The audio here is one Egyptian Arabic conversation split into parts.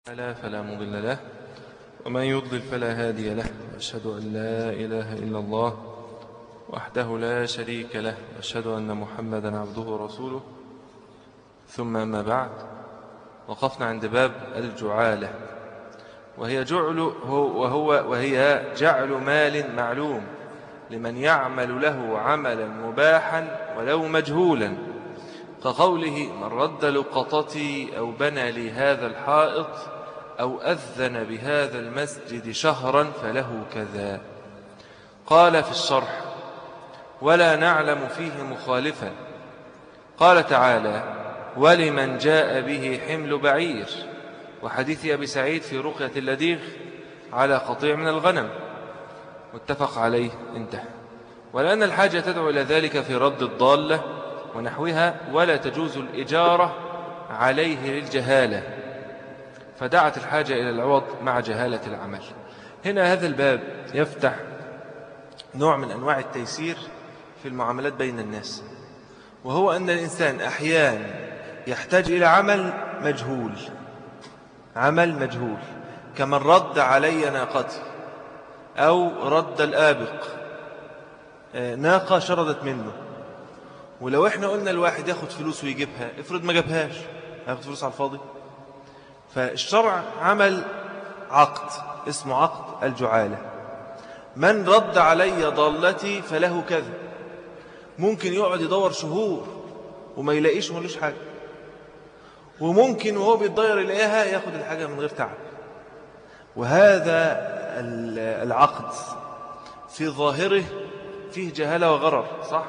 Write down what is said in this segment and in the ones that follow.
لا فلا مضل له ومن يضلل فلا هادي له وأشهد أن لا إله إلا الله وحده لا شريك له وأشهد أن محمدا عبده ورسوله ثم أما بعد وقفنا عند باب الجعالة وهي جعل وهو وهي جعل مال معلوم لمن يعمل له عملا مباحا ولو مجهولا كقوله من رد لقطتي أو بنى لي هذا الحائط أو أذن بهذا المسجد شهرا فله كذا قال في الشرح ولا نعلم فيه مخالفا قال تعالى ولمن جاء به حمل بعير وحديث أبي سعيد في رقية اللديغ على قطيع من الغنم متفق عليه انتهى ولأن الحاجة تدعو إلى ذلك في رد الضالة ونحوها ولا تجوز الإجارة عليه للجهالة فدعت الحاجة إلى العوض مع جهالة العمل هنا هذا الباب يفتح نوع من أنواع التيسير في المعاملات بين الناس وهو أن الإنسان أحيانا يحتاج إلى عمل مجهول عمل مجهول كمن رد علي ناقتي أو رد الآبق ناقة شردت منه ولو احنا قلنا الواحد ياخد فلوس ويجيبها افرض ما جابهاش هياخد فلوس على الفاضي فالشرع عمل عقد اسمه عقد الجعالة من رد علي ضالتي فله كذا ممكن يقعد يدور شهور وما يلاقيش ملوش حاجة وممكن وهو بيتضير إليها ياخد الحاجة من غير تعب وهذا العقد في ظاهره فيه جهالة وغرر صح؟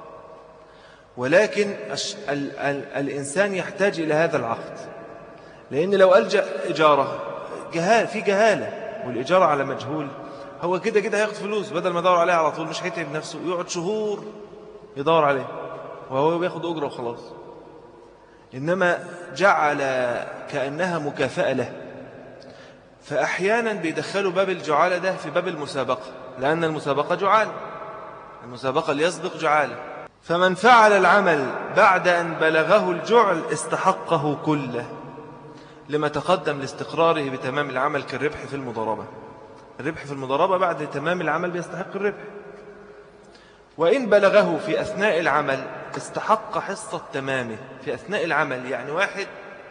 ولكن ال ال الإنسان يحتاج إلى هذا العقد لأن لو ألجأ إجارة جهال في جهالة والإجارة على مجهول هو كده كده هياخد فلوس بدل ما يدور عليها على طول مش هيتعب نفسه يقعد شهور يدور عليه وهو بياخد أجرة وخلاص إنما جعل كأنها مكافأة له فأحيانا بيدخلوا باب الجعالة ده في باب المسابقة لأن المسابقة جعالة المسابقة ليسبق جعالة فمن فعل العمل بعد أن بلغه الجعل استحقه كله لما تقدم لاستقراره بتمام العمل كالربح في المضاربة الربح في المضاربة بعد تمام العمل بيستحق الربح وإن بلغه في أثناء العمل استحق حصة تمامه في أثناء العمل يعني واحد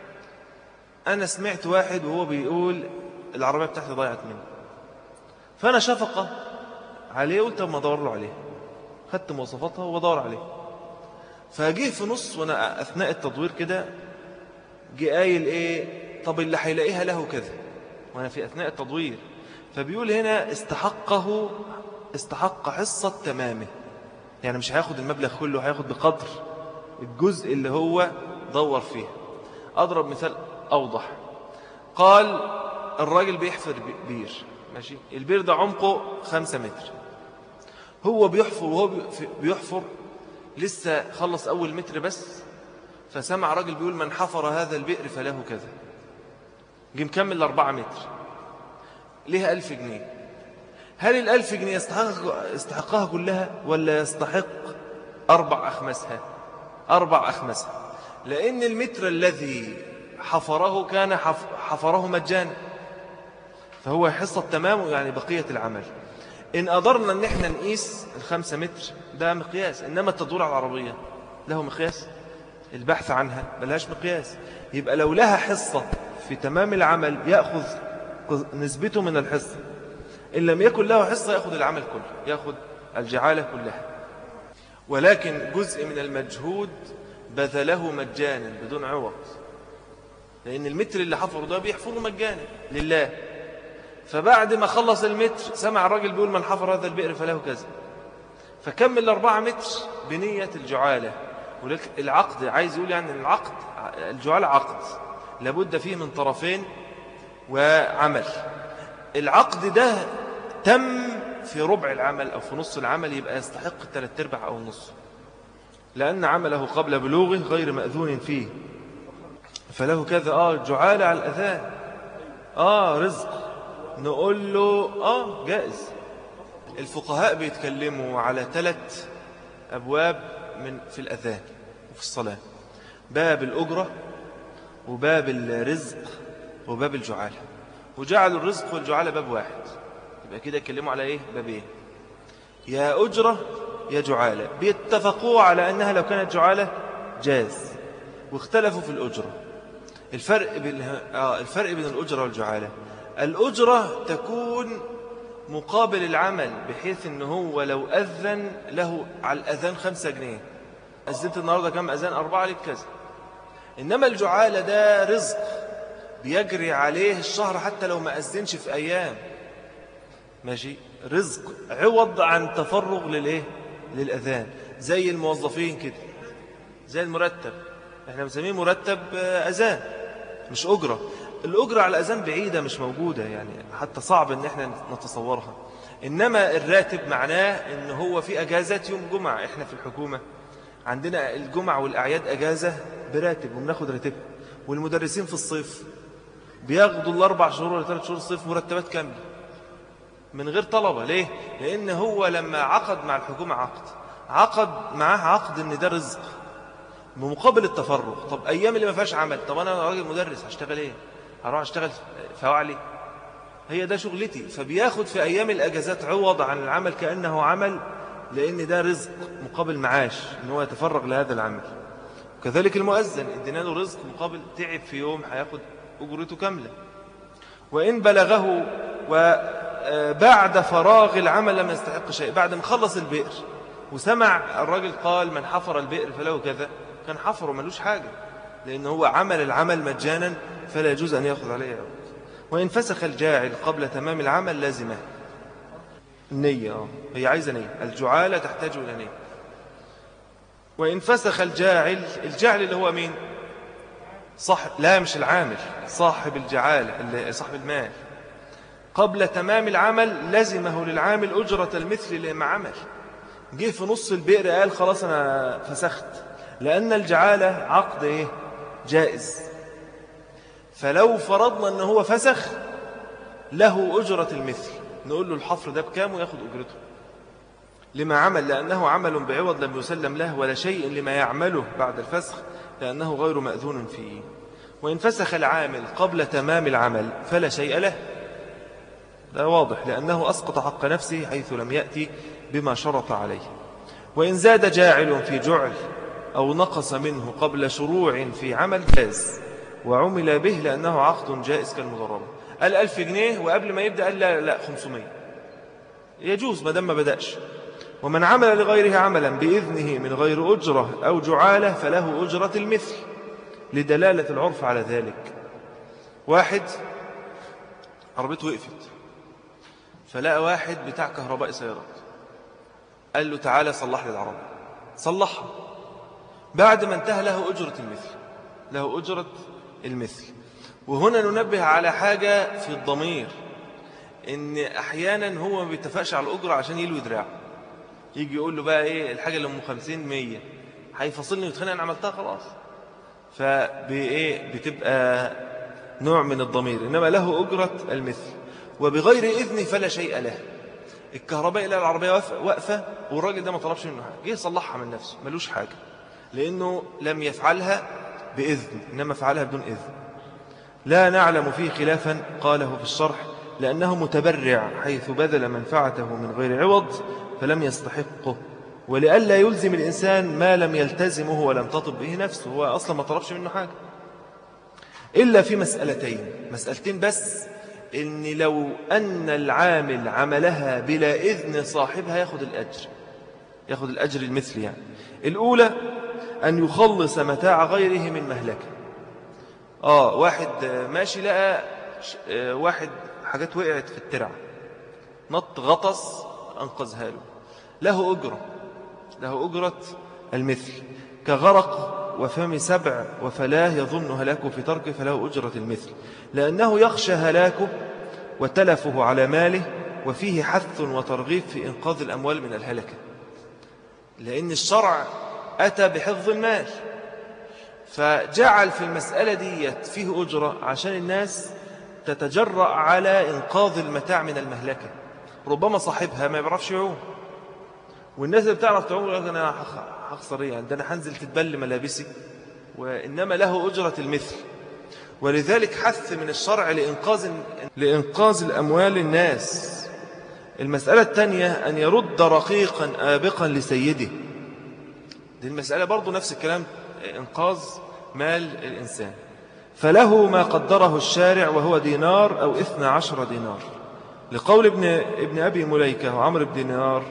أنا سمعت واحد وهو بيقول العربية بتاعتي ضيعت مني فأنا شفقة عليه قلت ما أدور له عليه خدت مواصفاتها وبدور عليه فجيه في نص وانا اثناء التدوير كده جه قايل ايه طب اللي هيلاقيها له كذا وانا في اثناء التدوير فبيقول هنا استحقه استحق حصة تمامه يعني مش هياخد المبلغ كله هياخد بقدر الجزء اللي هو دور فيه أضرب مثال أوضح قال الراجل بيحفر بير ماشي البير ده عمقه خمسة متر هو بيحفر وهو بيحفر لسه خلص أول متر بس فسمع راجل بيقول من حفر هذا البئر فله كذا جه مكمل أربعة متر ليها ألف جنيه هل الألف جنيه يستحق يستحقها كلها ولا يستحق أربع أخمسها أربع أخمسها لأن المتر الذي حفره كان حفره مجانا فهو يحص التمام يعني بقية العمل إن قدرنا أن احنا نقيس الخمسة متر ده مقياس إنما التدور على العربية له مقياس البحث عنها ملهاش مقياس يبقى لو لها حصة في تمام العمل يأخذ نسبته من الحصة إن لم يكن له حصة يأخذ العمل كله يأخذ الجعالة كلها ولكن جزء من المجهود بذله مجانا بدون عوض لأن المتر اللي حفره ده بيحفره مجانا لله فبعد ما خلص المتر سمع الراجل بيقول من حفر هذا البئر فله كذا فكمل الأربعة متر بنية الجعالة العقد عايز يقول يعني العقد الجعالة عقد لابد فيه من طرفين وعمل العقد ده تم في ربع العمل أو في نص العمل يبقى يستحق الثلاث ارباع أو النص لأن عمله قبل بلوغه غير مأذون فيه فله كذا آه جعالة على الأذان آه رزق نقول له آه جائز الفقهاء بيتكلموا على ثلاث أبواب من في الأذان وفي الصلاة باب الأجرة وباب الرزق وباب الجعالة وجعلوا الرزق والجعالة باب واحد يبقى كده يتكلموا على ايه بابين يا أجرة يا جعالة بيتفقوا على أنها لو كانت جعالة جاز واختلفوا في الأجرة الفرق بين, آه الفرق بين الأجرة والجعالة الأجرة تكون مقابل العمل بحيث أنه هو لو أذن له على الأذان خمسة جنيه أذنت النهاردة كم أذان أربعة لك كذا إنما الجعالة ده رزق بيجري عليه الشهر حتى لو ما أذنش في أيام ماشي رزق عوض عن تفرغ للإيه للأذان زي الموظفين كده زي المرتب احنا بنسميه مرتب أذان مش أجرة الأجرة على الأذان بعيدة مش موجودة يعني حتى صعب ان احنا نتصورها إنما الراتب معناه ان هو في أجازات يوم جمعة احنا في الحكومة عندنا الجمعة والأعياد أجازة براتب وبناخد راتب والمدرسين في الصيف بياخدوا الأربع شهور ولا ثلاث شهور الصيف مرتبات كاملة من غير طلبة ليه؟ لأن هو لما عقد مع الحكومة عقد عقد معاه عقد ان ده رزق بمقابل التفرغ طب أيام اللي ما فيهاش عمل طب أنا راجل مدرس هشتغل إيه هروح أشتغل فوعلي هي ده شغلتي فبياخد في أيام الأجازات عوض عن العمل كأنه عمل لأن ده رزق مقابل معاش إن هو يتفرغ لهذا العمل كذلك المؤذن ادينا له رزق مقابل تعب في يوم هياخد أجرته كاملة وإن بلغه وبعد فراغ العمل لم يستحق شيء بعد ما خلص البئر وسمع الراجل قال من حفر البئر فله كذا كان حفره ملوش حاجة لأنه هو عمل العمل مجانا فلا يجوز أن يأخذ عليه عوض وإن فسخ الجاعل قبل تمام العمل لازمه النية هي عايزة نية الجعالة تحتاج إلى نية وإن فسخ الجاعل الجاعل اللي هو مين صاحب لا مش العامل صاحب الجعالة صاحب المال قبل تمام العمل لزمه للعامل أجرة المثل لما عمل جه في نص البئر قال خلاص أنا فسخت لأن الجعالة عقد إيه؟ جائز فلو فرضنا أنه هو فسخ له أجرة المثل نقول له الحفر ده بكام وياخد أجرته لما عمل لأنه عمل بعوض لم يسلم له ولا شيء لما يعمله بعد الفسخ لأنه غير مأذون فيه وإن فسخ العامل قبل تمام العمل فلا شيء له ده واضح لأنه أسقط حق نفسه حيث لم يأتي بما شرط عليه وإن زاد جاعل في جعل أو نقص منه قبل شروع في عمل جاز وعمل به لأنه عقد جائز كالمضربة قال ألف جنيه وقبل ما يبدأ قال لا لا خمسمية يجوز ما دام ما بدأش ومن عمل لغيره عملا بإذنه من غير أجرة أو جعالة فله أجرة المثل لدلالة العرف على ذلك واحد عربيته وقفت فلقى واحد بتاع كهرباء سيارات قال له تعالى صلح لي العربية صلحها بعد ما انتهى له أجرة المثل له أجرة المثل وهنا ننبه على حاجة في الضمير ان احيانا هو ما بيتفقش على الأجرة عشان يلوي دراعه يجي يقول له بقى ايه الحاجة اللي ام 50 100 هيفصلني ويتخانق انا عملتها خلاص فبايه بتبقى نوع من الضمير انما له أجرة المثل وبغير إذنه فلا شيء له الكهرباء إلى العربية واقفة والراجل ده ما طلبش منه حاجة جه صلحها من نفسه ملوش حاجة لأنه لم يفعلها بإذن إنما فعلها بدون إذن لا نعلم فيه خلافا قاله في الشرح لأنه متبرع حيث بذل منفعته من غير عوض فلم يستحقه ولئلا يلزم الإنسان ما لم يلتزمه ولم تطب به نفسه هو أصلا ما طلبش منه حاجة إلا في مسألتين مسألتين بس إن لو أن العامل عملها بلا إذن صاحبها يأخذ الأجر يأخذ الأجر المثلي يعني الأولى أن يخلص متاع غيره من مهلكة آه واحد ماشي لقى واحد حاجات وقعت في الترع نط غطس أنقذها له له أجرة له أجرة المثل كغرق وفم سبع وفلاه يظن هلاكه في تركه فله أجرة المثل لأنه يخشى هلاكه وتلفه على ماله وفيه حث وترغيب في إنقاذ الأموال من الهلكة لأن الشرع أتى بحفظ المال فجعل في المسألة دي فيه أجرة عشان الناس تتجرأ على إنقاذ المتاع من المهلكة ربما صاحبها ما يعرفش يعوم والناس اللي بتعرف تعوم يقول أنا هخسر إيه ده أنا هنزل تتبل ملابسي وإنما له أجرة المثل ولذلك حث من الشرع لإنقاذ, لإنقاذ الأموال الناس المسألة الثانية أن يرد رقيقا آبقا لسيده دي المسألة برضو نفس الكلام إنقاذ مال الإنسان فله ما قدره الشارع وهو دينار أو إثنى عشر دينار لقول ابن, ابن أبي مليكة وعمر بن دينار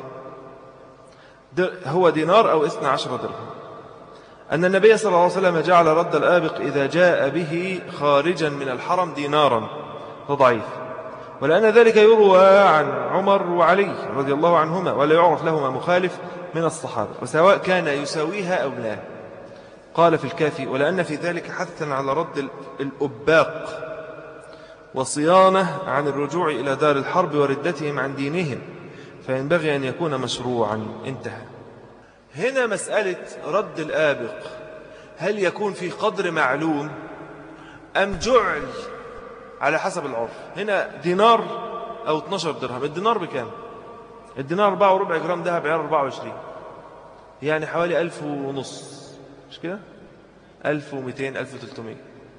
هو دينار أو إثنى عشر درهم أن النبي صلى الله عليه وسلم جعل رد الآبق إذا جاء به خارجا من الحرم دينارا فضعيف ولأن ذلك يروى عن عمر وعلي رضي الله عنهما ولا يعرف لهما مخالف من الصحابة وسواء كان يساويها أو لا قال في الكافي ولأن في ذلك حثا على رد الأباق وصيانة عن الرجوع إلى دار الحرب وردتهم عن دينهم فينبغي أن يكون مشروعا انتهى هنا مسألة رد الآبق هل يكون في قدر معلوم أم جعل على حسب العرف هنا دينار أو 12 درهم الدينار بكام الدينار 4 وربع جرام ذهب عيار 24 يعني حوالي 1000 ونص مش كده 1200 1300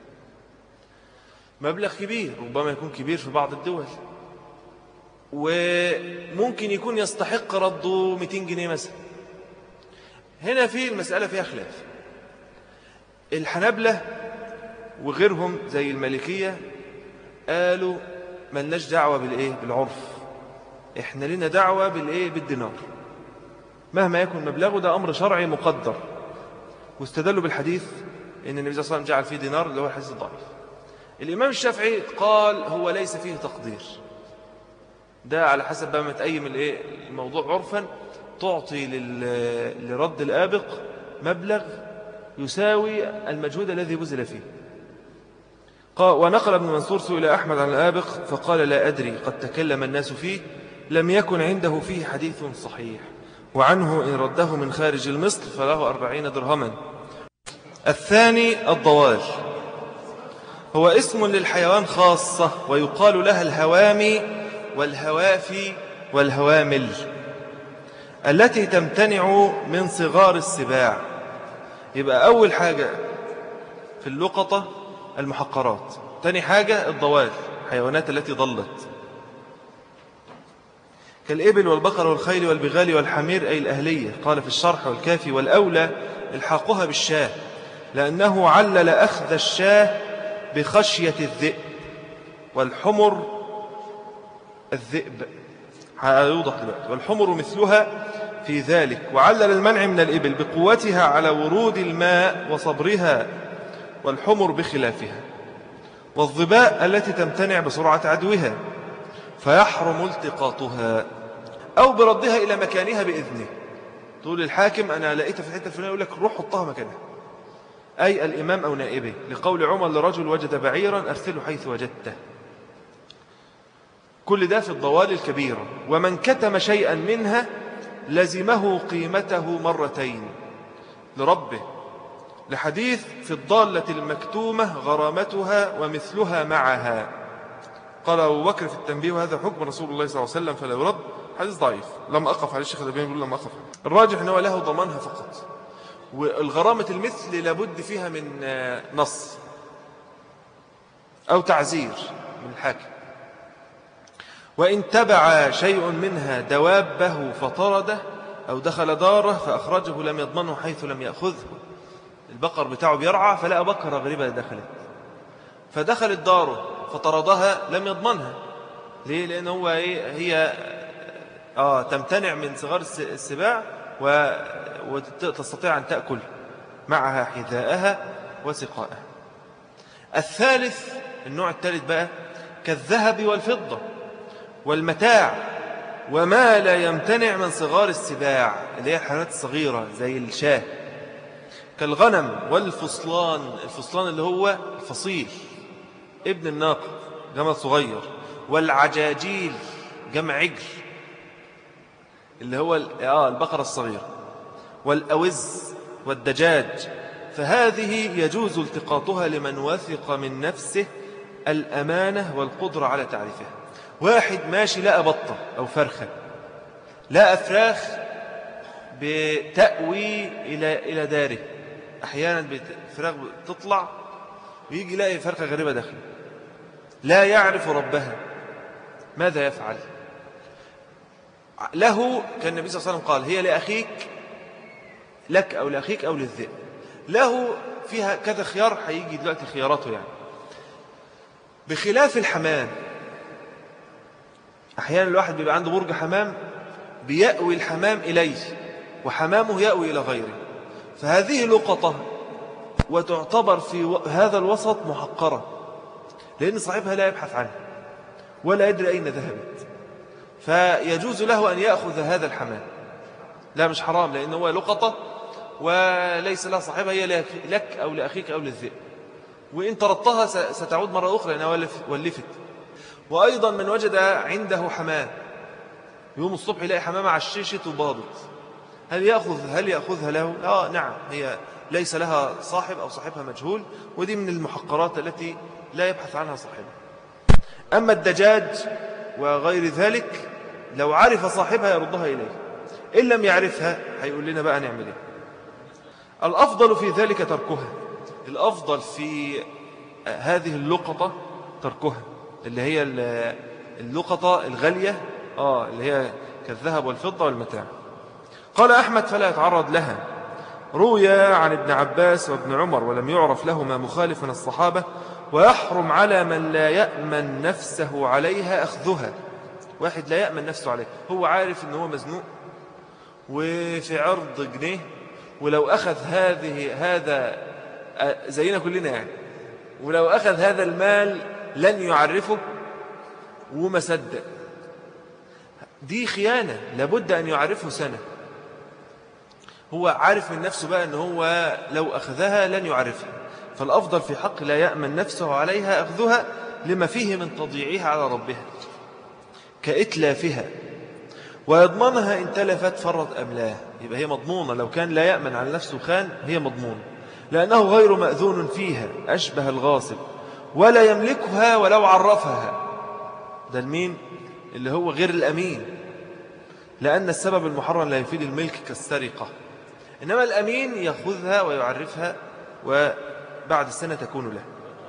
مبلغ كبير ربما يكون كبير في بعض الدول وممكن يكون يستحق رده 200 جنيه مثلا هنا في المسألة فيها خلاف الحنبلة وغيرهم زي المالكية قالوا ملناش دعوة بالإيه بالعرف إحنا لنا دعوة بالإيه بالدينار مهما يكن مبلغه ده أمر شرعي مقدر واستدلوا بالحديث إن النبي صلى الله عليه وسلم جعل فيه دينار اللي هو الحديث الضعيف الإمام الشافعي قال هو ليس فيه تقدير ده على حسب بقى ما تقيم الإيه الموضوع عرفا تعطي لرد الآبق مبلغ يساوي المجهود الذي بذل فيه ونقل ابن منصور سئل أحمد عن الآبق فقال لا أدري قد تكلم الناس فيه لم يكن عنده فيه حديث صحيح وعنه إن رده من خارج المصر فله أربعين درهما الثاني الضوال هو اسم للحيوان خاصة ويقال لها الهوامي والهوافي والهوامل التي تمتنع من صغار السباع يبقى أول حاجة في اللقطة المحقرات تاني حاجة الضوال حيوانات التي ضلت كالإبل والبقر والخيل والبغال والحمير أي الأهلية قال في الشرح والكافي والأولى الحاقها بالشاه لأنه علل أخذ الشاه بخشية الذئب والحمر الذئب هيوضح دلوقتي والحمر مثلها في ذلك وعلل المنع من الإبل بقوتها على ورود الماء وصبرها والحمر بخلافها والظباء التي تمتنع بسرعة عدوها فيحرم التقاطها أو بردها إلى مكانها بإذنه تقول الحاكم أنا لقيتها في الحتة الفلانية يقول لك روح حطها مكانها أي الإمام أو نائبه لقول عمر لرجل وجد بعيرا أرسله حيث وجدته كل ده في الضوال الكبيرة ومن كتم شيئا منها لزمه قيمته مرتين لربه لحديث في الضالة المكتومة غرامتها ومثلها معها قال أبو بكر في التنبيه وهذا حكم رسول الله صلى الله عليه وسلم فلا يرد حديث ضعيف لم أقف عليه الشيخ الأبين يقول لم أقف الراجح أنه له ضمانها فقط والغرامة المثل لابد فيها من نص أو تعزير من الحاكم وإن تبع شيء منها دوابه فطرده أو دخل داره فأخرجه لم يضمنه حيث لم يأخذه البقر بتاعه بيرعى فلقى بقرة غريبة دخلت فدخلت داره فطردها لم يضمنها ليه؟ لأن هو إيه هي آه تمتنع من صغار السباع وتستطيع أن تأكل معها حذاءها وسقاءها الثالث النوع الثالث بقى كالذهب والفضة والمتاع وما لا يمتنع من صغار السباع اللي هي الحيوانات الصغيرة زي الشاه كالغنم والفصلان الفصلان اللي هو الفصيل ابن الناقة جمل صغير والعجاجيل جمع عجل اللي هو آه البقرة الصغيرة والأوز والدجاج فهذه يجوز التقاطها لمن وثق من نفسه الأمانة والقدرة على تعريفها واحد ماشي لقى بطة أو فرخة لقى فراخ بتأوي إلى إلى داره أحيانا الفراخ تطلع ويجي يلاقي فرقة غريبة داخله لا يعرف ربها ماذا يفعل له كان النبي صلى الله عليه وسلم قال هي لأخيك لك أو لأخيك أو للذئب له فيها كذا خيار هيجي دلوقتي خياراته يعني بخلاف الحمام أحيانا الواحد بيبقى عنده برج حمام بيأوي الحمام إليه وحمامه يأوي إلى غيره فهذه لقطة وتعتبر في هذا الوسط محقرة لأن صاحبها لا يبحث عنها ولا يدري أين ذهبت فيجوز له أن يأخذ هذا الحمام لا مش حرام لأنه هو لقطة وليس لها صاحبها هي لك أو لأخيك أو للذئب وإن طردتها ستعود مرة أخرى لأنها ولفت وأيضا من وجد عنده حمام يوم الصبح يلاقي حمامة عششت وباضت هل يأخذ هل يأخذها له؟ آه نعم هي ليس لها صاحب أو صاحبها مجهول ودي من المحقرات التي لا يبحث عنها صاحبها أما الدجاج وغير ذلك لو عرف صاحبها يردها إليه إن لم يعرفها هيقول لنا بقى نعمل إيه الأفضل في ذلك تركها الأفضل في هذه اللقطة تركها اللي هي اللقطة الغالية آه اللي هي كالذهب والفضة والمتاع قال أحمد فلا يتعرض لها روي عن ابن عباس وابن عمر ولم يعرف لهما مخالف من الصحابة ويحرم على من لا يأمن نفسه عليها أخذها واحد لا يأمن نفسه عليه هو عارف أنه هو مزنوق وفي عرض جنيه ولو أخذ هذه هذا زينا كلنا يعني ولو أخذ هذا المال لن يعرفه وما صدق دي خيانة لابد أن يعرفه سنة هو عارف من نفسه بقى أنه هو لو أخذها لن يعرفها فالأفضل في حق لا يأمن نفسه عليها أخذها لما فيه من تضييعها على ربها كإتلافها ويضمنها إن تلفت فرت أم لا يبقى هي مضمونة لو كان لا يأمن على نفسه خان هي مضمونة لأنه غير مأذون فيها أشبه الغاصب ولا يملكها ولو عرفها ده المين اللي هو غير الأمين لأن السبب المحرم لا يفيد الملك كالسرقة إنما الأمين يأخذها ويعرفها وبعد السنة تكون له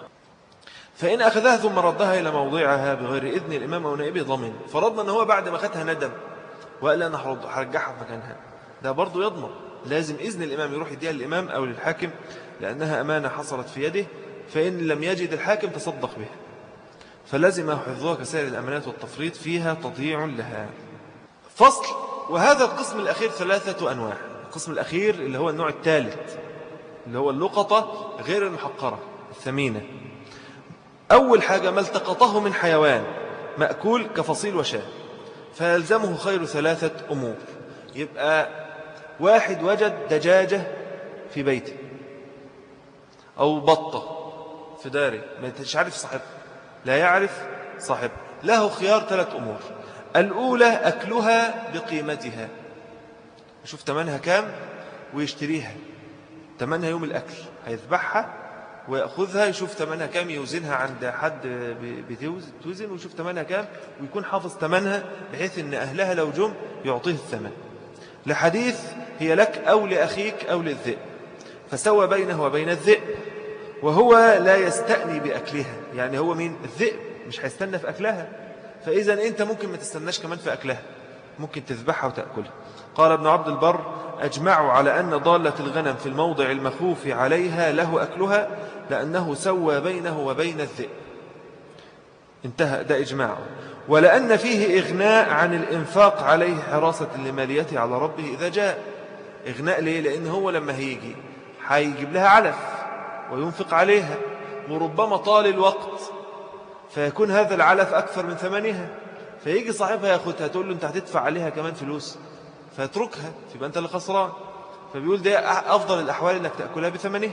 فإن أخذها ثم ردها إلى موضعها بغير إذن الإمام أو نائبه ضمن فرضنا أنه هو بعد ما أخذها ندم وقال أنا هرجعها في مكانها ده برضو يضمن لازم إذن الإمام يروح يديها للإمام أو للحاكم لأنها أمانة حصلت في يده فإن لم يجد الحاكم تصدق بها فلازم حفظها كسائر الأمانات والتفريط فيها تضييع لها فصل وهذا القسم الأخير ثلاثة أنواع القسم الأخير اللي هو النوع الثالث اللي هو اللقطة غير المحقرة الثمينة أول حاجة ما التقطه من حيوان مأكول كفصيل وشاة فيلزمه خير ثلاثة أمور يبقى واحد وجد دجاجة في بيته أو بطة في داره ما عارف صاحبه لا يعرف صاحبه له خيار ثلاث أمور الأولى أكلها بقيمتها يشوف تمنها كام ويشتريها تمنها يوم الأكل هيذبحها ويأخذها يشوف تمنها كام يوزنها عند حد بتوزن ويشوف تمنها كام ويكون حافظ تمنها بحيث أن أهلها لو جم يعطيه الثمن لحديث هي لك أو لأخيك أو للذئب فسوى بينه وبين الذئب وهو لا يستأني بأكلها يعني هو مين الذئب مش هيستنى في أكلها فإذا أنت ممكن ما تستناش كمان في أكلها ممكن تذبحها وتأكلها قال ابن عبد البر أجمعوا على أن ضالة الغنم في الموضع المخوف عليها له أكلها لأنه سوى بينه وبين الذئب انتهى ده إجماع ولأن فيه إغناء عن الإنفاق عليه حراسة لماليته على ربه إذا جاء إغناء ليه لأن هو لما هيجي هيجيب لها علف وينفق عليها وربما طال الوقت فيكون هذا العلف أكثر من ثمنها فيجي صاحبها ياخدها تقول له أنت هتدفع عليها كمان فلوس فيتركها فيبقى أنت اللي خسران فبيقول ده أفضل الأحوال أنك تأكلها بثمنها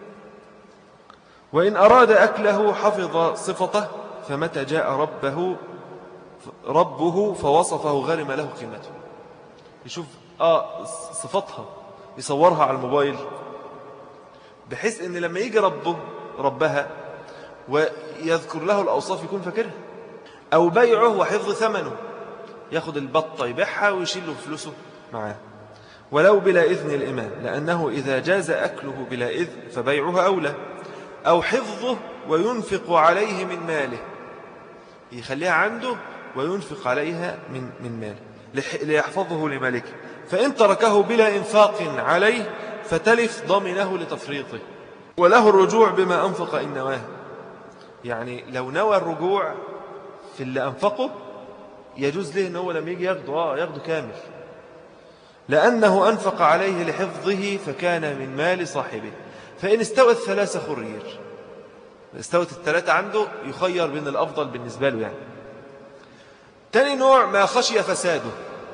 وإن أراد أكله حفظ صفته فمتى جاء ربه ربه فوصفه غرم له قيمته يشوف آه صفتها يصورها على الموبايل بحيث ان لما يجي ربه ربها ويذكر له الأوصاف يكون فاكرها أو بيعه وحفظ ثمنه ياخد البطة يبيعها ويشيل له فلوسه معاه ولو بلا إذن الإمام لأنه إذا جاز أكله بلا إذن فبيعها أولى أو حفظه وينفق عليه من ماله يخليها عنده وينفق عليها من من ماله ليحفظه لملكه فإن تركه بلا إنفاق عليه فتلف ضمنه لتفريطه وله الرجوع بما أنفق إن نواه يعني لو نوى الرجوع في اللي أنفقه يجوز له أنه لم يجي ياخده آه ياخده كامل لأنه أنفق عليه لحفظه فكان من مال صاحبه فإن استوى الثلاثة خرير استوت الثلاثة عنده يخير بين الأفضل بالنسبة له يعني تاني نوع ما خشي فساده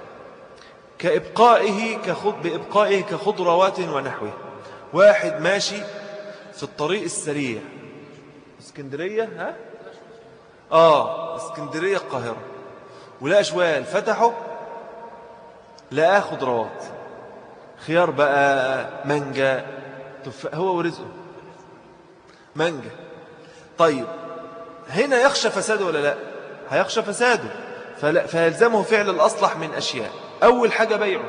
كإبقائه كخض بإبقائه كخضروات ونحوه واحد ماشي في الطريق السريع اسكندرية ها آه اسكندرية القاهرة ولا أشوال فتحوا لقاه خضروات خيار بقى مانجا هو ورزقه مانجا طيب هنا يخشى فساده ولا لا هيخشى فساده فيلزمه فعل الأصلح من أشياء أول حاجة بيعه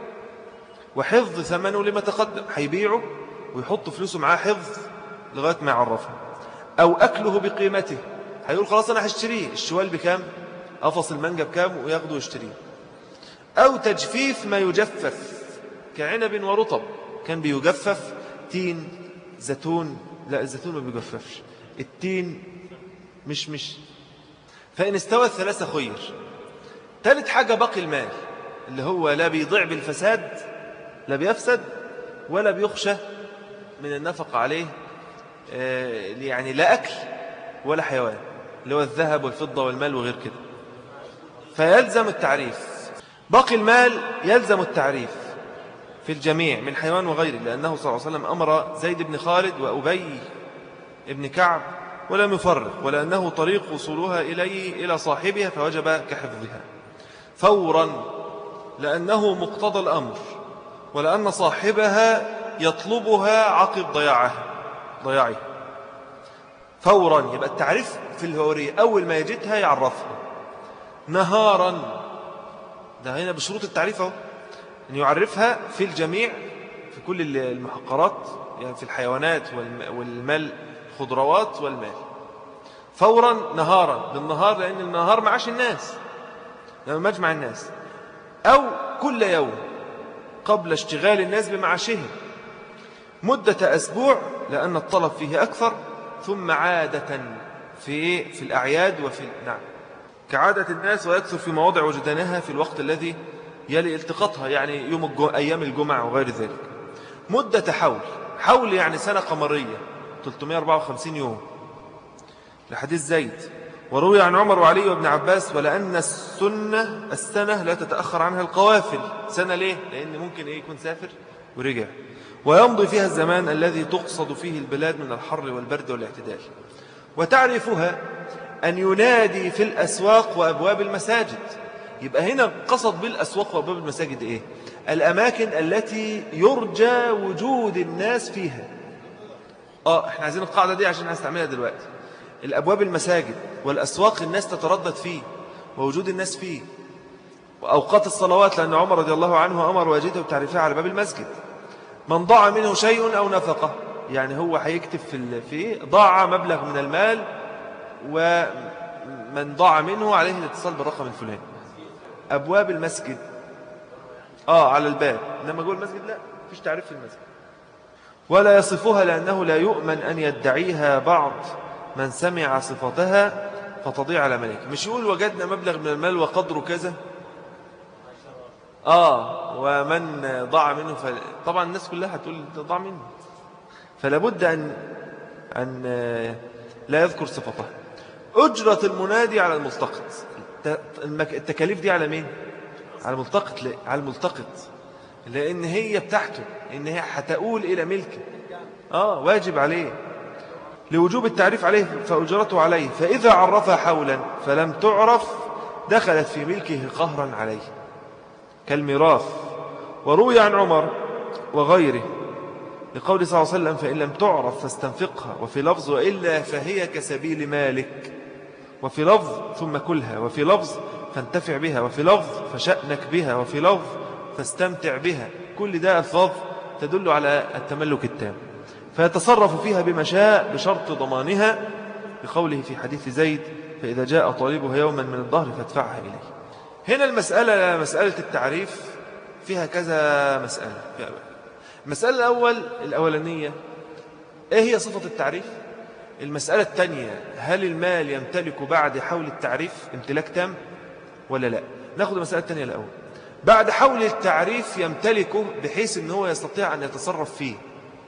وحفظ ثمنه لما تقدم هيبيعه ويحط فلوسه معاه حفظ لغاية ما يعرفه أو أكله بقيمته هيقول خلاص أنا هشتريه الشوال بكام أفص المانجا بكام وياخده ويشتريه أو تجفيف ما يجفف كعنب ورطب كان بيجفف تين زيتون لا الزيتون ما بيجففش التين مش مش فإن استوى الثلاثة خير ثالث حاجة باقي المال اللي هو لا بيضيع بالفساد لا بيفسد ولا بيخشى من النفق عليه آه، يعني لا أكل ولا حيوان اللي هو الذهب والفضة والمال وغير كده فيلزم التعريف باقي المال يلزم التعريف في الجميع من حيوان وغيره لأنه صلى الله عليه وسلم أمر زيد بن خالد وأبي ابن كعب ولم يفرق ولأنه طريق وصولها إليه إلى صاحبها فوجب كحفظها فورا لأنه مقتضى الأمر ولأن صاحبها يطلبها عقب ضياعها ضياعها فورا يبقى التعريف في الهورية أول ما يجدها يعرفها نهارا ده هنا بشروط التعريف أهو أن يعرفها في الجميع في كل المحقرات يعني في الحيوانات والمال خضروات والمال فورا نهارا بالنهار لأن النهار معاش الناس لما مجمع الناس أو كل يوم قبل اشتغال الناس بمعاشهم مدة أسبوع لأن الطلب فيه أكثر ثم عادة في في الأعياد وفي نعم كعادة الناس ويكثر في مواضع وجدانها في الوقت الذي يلي التقاطها يعني يوم الجو... أيام الجمعة وغير ذلك مدة حول حول يعني سنة قمرية 354 يوم لحديث زيد وروي عن عمر وعلي وابن عباس ولأن السنة السنة لا تتأخر عنها القوافل سنة ليه؟ لأن ممكن إيه يكون سافر ورجع ويمضي فيها الزمان الذي تقصد فيه البلاد من الحر والبرد والاعتدال وتعرفها أن ينادي في الأسواق وأبواب المساجد يبقى هنا قصد بالأسواق وأبواب المساجد إيه؟ الأماكن التي يرجى وجود الناس فيها آه احنا عايزين القاعدة دي عشان هستعملها دلوقتي الأبواب المساجد والأسواق الناس تتردد فيه ووجود الناس فيه وأوقات الصلوات لأن عمر رضي الله عنه أمر واجده بتعريفها على باب المسجد من ضاع منه شيء أو نفقه يعني هو هيكتب في في ضاع مبلغ من المال ومن ضاع منه عليه الاتصال بالرقم الفلاني أبواب المسجد آه على الباب إنما جوه المسجد لا فيش تعريف في المسجد ولا يصفها لأنه لا يؤمن أن يدعيها بعض من سمع صفتها فتضيع على ملك مش يقول وجدنا مبلغ من المال وقدره كذا آه ومن ضاع منه ف... طبعا الناس كلها هتقول ضاع منه فلا بد أن, أن لا يذكر صفتها أجرة المنادي على الملتقط التكاليف دي على مين على الملتقط على الملتقط لأن هي بتاعته إن هي هتقول إلى ملكه آه واجب عليه لوجوب التعريف عليه فأجرته عليه فإذا عرفها حولا فلم تعرف دخلت في ملكه قهرا عليه كالميراث وروي عن عمر وغيره لقول صلى الله عليه وسلم فإن لم تعرف فاستنفقها وفي لفظ وإلا فهي كسبيل مالك وفي لفظ ثم كلها وفي لفظ فانتفع بها وفي لفظ فشأنك بها وفي لفظ فاستمتع بها كل ده ألفاظ تدل على التملك التام فيتصرف فيها بما شاء بشرط ضمانها بقوله في حديث زيد فإذا جاء طالبها يوما من الظهر فادفعها إليه هنا المسألة مسألة التعريف فيها كذا مسألة المسألة الأول الأولانية إيه هي صفة التعريف المسألة الثانية هل المال يمتلك بعد حول التعريف امتلاك تام ولا لا ناخذ المسألة الثانية الأول بعد حول التعريف يمتلكه بحيث أنه هو يستطيع أن يتصرف فيه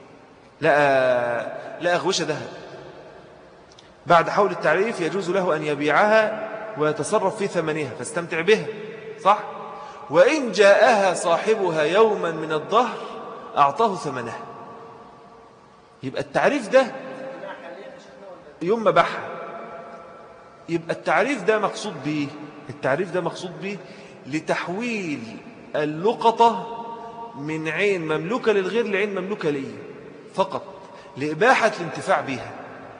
لا, لا أغوش ذهب بعد حول التعريف يجوز له أن يبيعها ويتصرف في ثمنها فاستمتع بها صح؟ وإن جاءها صاحبها يوما من الظهر أعطاه ثمنها يبقى التعريف ده يوم ما بحها يبقى التعريف ده مقصود به التعريف ده مقصود به لتحويل اللقطة من عين مملوكة للغير لعين مملوكة لي فقط لإباحة الانتفاع بها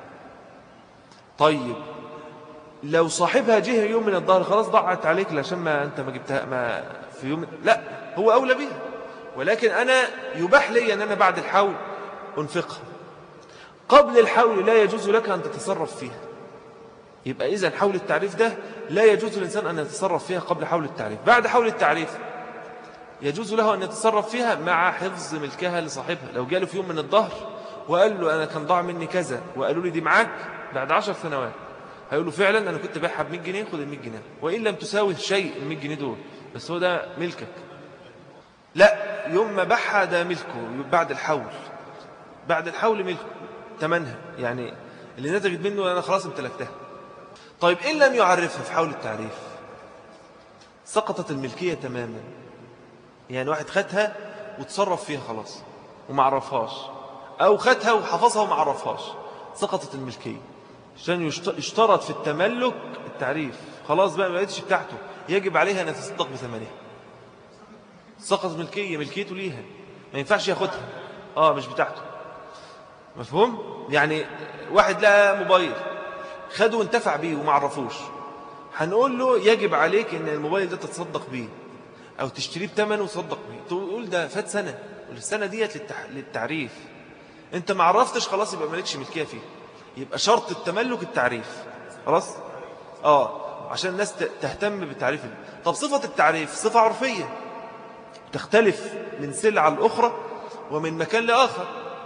طيب لو صاحبها جه يوم من الظهر خلاص ضاعت عليك عشان ما أنت ما جبتها ما في يوم لا هو أولى بها ولكن أنا يباح لي أن أنا بعد الحول أنفقها قبل الحول لا يجوز لك أن تتصرف فيها يبقى إذا حول التعريف ده لا يجوز للإنسان أن يتصرف فيها قبل حول التعريف بعد حول التعريف يجوز له أن يتصرف فيها مع حفظ ملكها لصاحبها لو جاله في يوم من الظهر وقال له أنا كان ضاع مني كذا وقالوا لي دي معاك بعد عشر سنوات هيقول له فعلا أنا كنت بايعها ب 100 جنيه خد ال 100 جنيه وإن لم تساوي شيء ال 100 جنيه دول بس هو ده ملكك لا يوم ما باعها ده ملكه بعد الحول بعد الحول ملكه ثمنها يعني اللي نتجت منه أنا خلاص امتلكتها طيب إن لم يعرفها في حول التعريف سقطت الملكية تماما يعني واحد خدها وتصرف فيها خلاص وما عرفهاش أو خدها وحفظها وما عرفهاش سقطت الملكية عشان يشترط في التملك التعريف خلاص بقى ما بقتش بتاعته يجب عليها أن تتصدق بثمنها سقط ملكية ملكيته ليها ما ينفعش ياخدها آه مش بتاعته مفهوم؟ يعني واحد لقى موبايل خده وانتفع بيه وما عرفوش هنقول له يجب عليك ان الموبايل ده تتصدق بيه او تشتريه بثمنه وتصدق بيه تقول ده فات سنة والسنة ديت للتح... للتعريف انت ما عرفتش خلاص يبقى مالكش ملكية فيه يبقى شرط التملك التعريف خلاص اه عشان الناس تهتم بالتعريف طب صفة التعريف صفة عرفية تختلف من سلعة لأخرى ومن مكان لآخر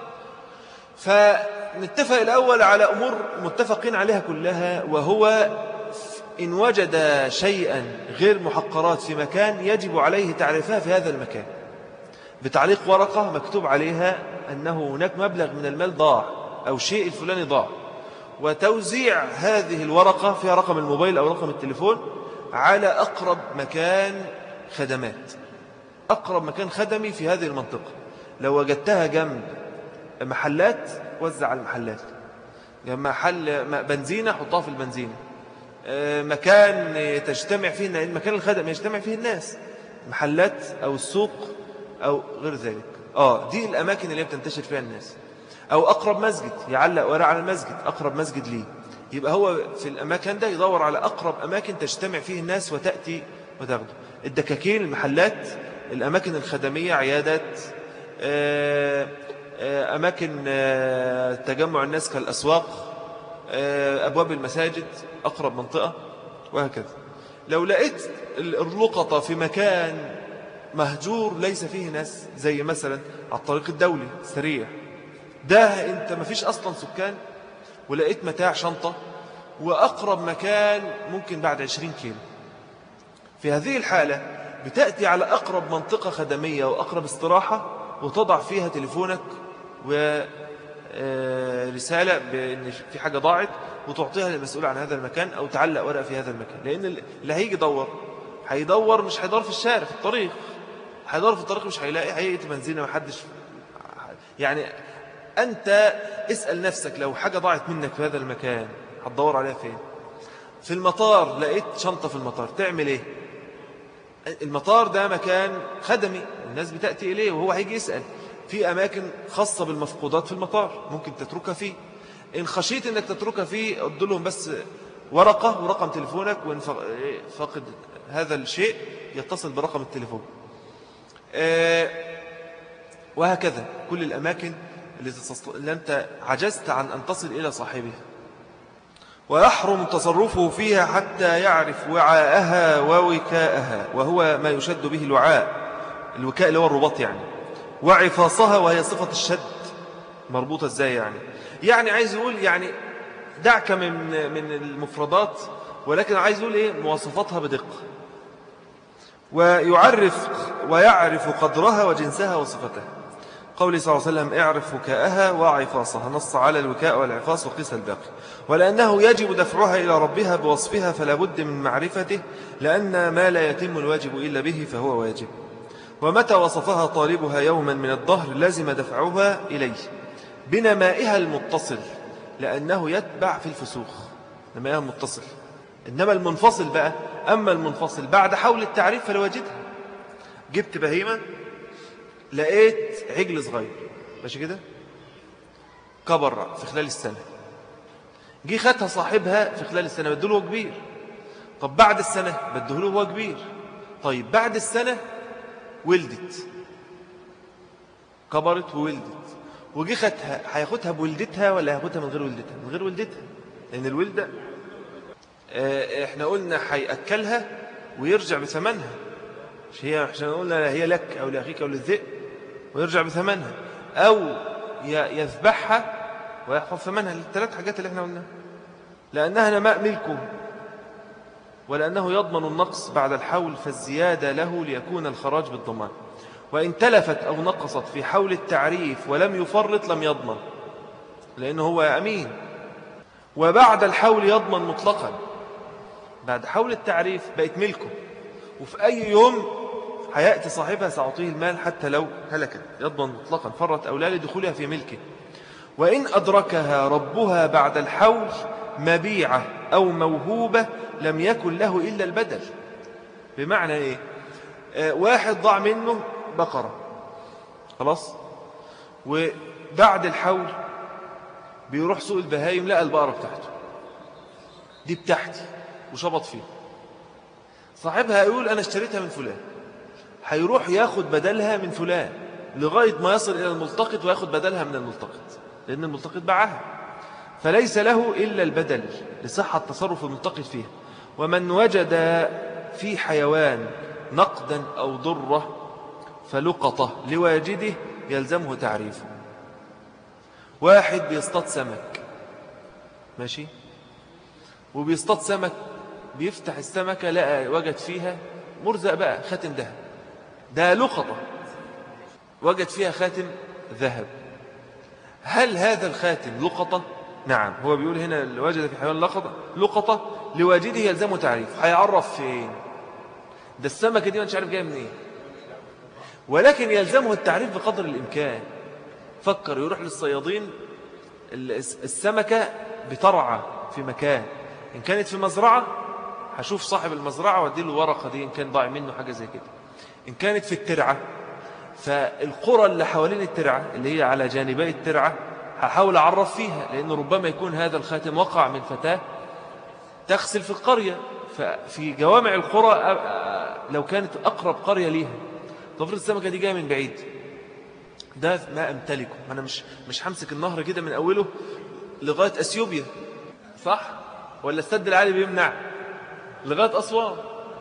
فنتفق الأول على أمور متفقين عليها كلها وهو إن وجد شيئا غير محقرات في مكان يجب عليه تعريفها في هذا المكان بتعليق ورقة مكتوب عليها أنه هناك مبلغ من المال ضاع أو شيء الفلاني ضاع وتوزيع هذه الورقة فيها رقم الموبايل أو رقم التليفون على أقرب مكان خدمات أقرب مكان خدمي في هذه المنطقة لو وجدتها جنب محلات وزع على المحلات محل بنزينة حطها في البنزينة آه، مكان تجتمع فيه المكان الخدم يجتمع فيه الناس محلات أو السوق أو غير ذلك آه دي الأماكن اللي بتنتشر فيها الناس أو أقرب مسجد يعلق ورق على المسجد أقرب مسجد ليه يبقى هو في الأماكن ده يدور على أقرب أماكن تجتمع فيه الناس وتأتي وتاخده الدكاكين المحلات الأماكن الخدمية عيادات آه، آه، أماكن آه، تجمع الناس كالأسواق أبواب المساجد أقرب منطقة وهكذا لو لقيت اللقطة في مكان مهجور ليس فيه ناس زي مثلا على الطريق الدولي سريع ده انت ما فيش اصلا سكان ولقيت متاع شنطة واقرب مكان ممكن بعد 20 كيلو في هذه الحالة بتأتي على اقرب منطقة خدمية واقرب استراحة وتضع فيها تليفونك ورسالة آه، بأن في حاجة ضاعت وتعطيها للمسؤول عن هذا المكان أو تعلق ورقة في هذا المكان لأن اللي هيجي يدور هيدور مش هيدور في الشارع في الطريق هيدور في الطريق مش هيلاقي هيئة بنزينة محدش يعني أنت اسأل نفسك لو حاجة ضاعت منك في هذا المكان هتدور عليها فين في المطار لقيت شنطة في المطار تعمل ايه المطار ده مكان خدمي الناس بتأتي إليه وهو هيجي يسأل في أماكن خاصة بالمفقودات في المطار ممكن تتركها فيه إن خشيت أنك تتركها فيه أدلهم بس ورقة ورقم تليفونك وإن فقد هذا الشيء يتصل برقم التليفون آه، وهكذا كل الأماكن اللي أنت عجزت عن أن تصل إلى صاحبها ويحرم تصرفه فيها حتى يعرف وعاءها ووكاءها وهو ما يشد به الوعاء الوكاء اللي هو الرباط يعني وعفاصها وهي صفة الشد مربوطة ازاي يعني يعني عايز يقول يعني دعك من من المفردات ولكن عايز يقول ايه مواصفاتها بدقة ويعرف ويعرف قدرها وجنسها وصفتها قوله صلى الله عليه وسلم اعرف وكاءها وعفاصها نص على الوكاء والعفاص وقيس الباقي ولأنه يجب دفعها إلى ربها بوصفها فلا بد من معرفته لأن ما لا يتم الواجب إلا به فهو واجب ومتى وصفها طالبها يوما من الظهر لازم دفعها إليه بنمائها المتصل لأنه يتبع في الفسوخ نمائها المتصل إنما المنفصل بقى أما المنفصل بعد حول التعريف فلواجدها جبت بهيمة لقيت عجل صغير ماشي كده كبر في خلال السنة جه خدها صاحبها في خلال السنة بدله هو كبير طب بعد السنة بدله هو كبير طيب بعد السنة ولدت كبرت وولدت وجي خدها هياخدها بولدتها ولا هياخدها من غير ولدتها من غير ولدتها لأن الولدة آه، احنا قلنا هيأكلها ويرجع بثمنها مش هي عشان قلنا هي لك أو لأخيك أو للذئب ويرجع بثمنها أو يذبحها ويحفظ ثمنها الثلاث حاجات اللي احنا قلناها لأنها نماء ملكه ولأنه يضمن النقص بعد الحول فالزيادة له ليكون الخراج بالضمان وإن تلفت أو نقصت في حول التعريف ولم يفرط لم يضمن لأنه هو أمين وبعد الحول يضمن مطلقا بعد حول التعريف بقت ملكه وفي أي يوم هيأتي صاحبها سأعطيه المال حتى لو هلكت يضمن مطلقا فرت أو لا لدخولها في ملكه وإن أدركها ربها بعد الحول مبيعة أو موهوبة لم يكن له إلا البدل بمعنى إيه آه واحد ضاع منه بقرة خلاص وبعد الحول بيروح سوق البهايم لقى البقرة بتاعته دي بتاعتي وشبط فيه صاحبها يقول أنا اشتريتها من فلان هيروح ياخد بدلها من فلان لغاية ما يصل إلى الملتقط وياخد بدلها من الملتقط لأن الملتقط باعها فليس له إلا البدل لصحة تصرف الملتقط فيها ومن وجد في حيوان نقدا أو ضرة فلقطة لواجده يلزمه تعريفه واحد بيصطاد سمك ماشي وبيصطاد سمك بيفتح السمكة لقى وجد فيها مرزق بقى خاتم ذهب ده لقطة وجد فيها خاتم ذهب هل هذا الخاتم لقطة نعم هو بيقول هنا اللي وجد في حيوان لقطة لقطة لواجده يلزمه تعريف هيعرف فين ده السمكة دي ما انت عارف جايه منين إيه؟ ولكن يلزمه التعريف بقدر الإمكان فكر يروح للصيادين السمكة بترعى في مكان إن كانت في مزرعة هشوف صاحب المزرعة وادي له ورقة دي إن كان ضاع منه حاجة زي كده إن كانت في الترعة فالقرى اللي حوالين الترعة اللي هي على جانبي الترعة هحاول أعرف فيها لأن ربما يكون هذا الخاتم وقع من فتاة تغسل في القرية ففي جوامع القرى لو كانت أقرب قرية ليها تفرض السمكة دي جاية من بعيد ده ما أمتلكه أنا مش مش همسك النهر كده من أوله لغاية أثيوبيا صح ولا السد العالي بيمنع لغاية أسوان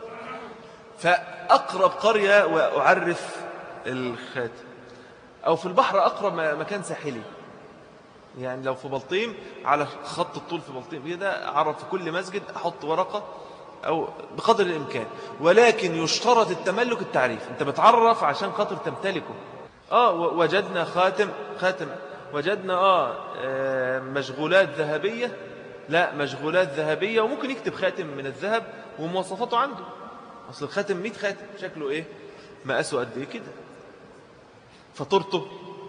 فأقرب قرية وأعرف الخاتم أو في البحر أقرب مكان ساحلي يعني لو في بلطيم على خط الطول في بلطيم كده أعرف في كل مسجد أحط ورقة أو بقدر الإمكان ولكن يشترط التملك التعريف أنت بتعرف عشان خاطر تمتلكه آه وجدنا خاتم خاتم وجدنا آه, آه مشغولات ذهبية لا مشغولات ذهبية وممكن يكتب خاتم من الذهب ومواصفاته عنده أصل الخاتم 100 خاتم شكله إيه مقاسه قد إيه كده فطرته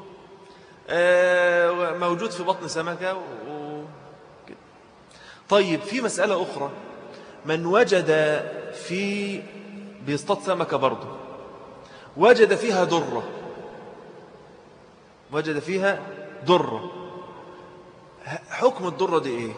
آه موجود في بطن سمكة و... طيب في مسألة أخرى من وجد في بيصطاد سمكة برضه وجد فيها درة وجد فيها درة حكم الدرة دي ايه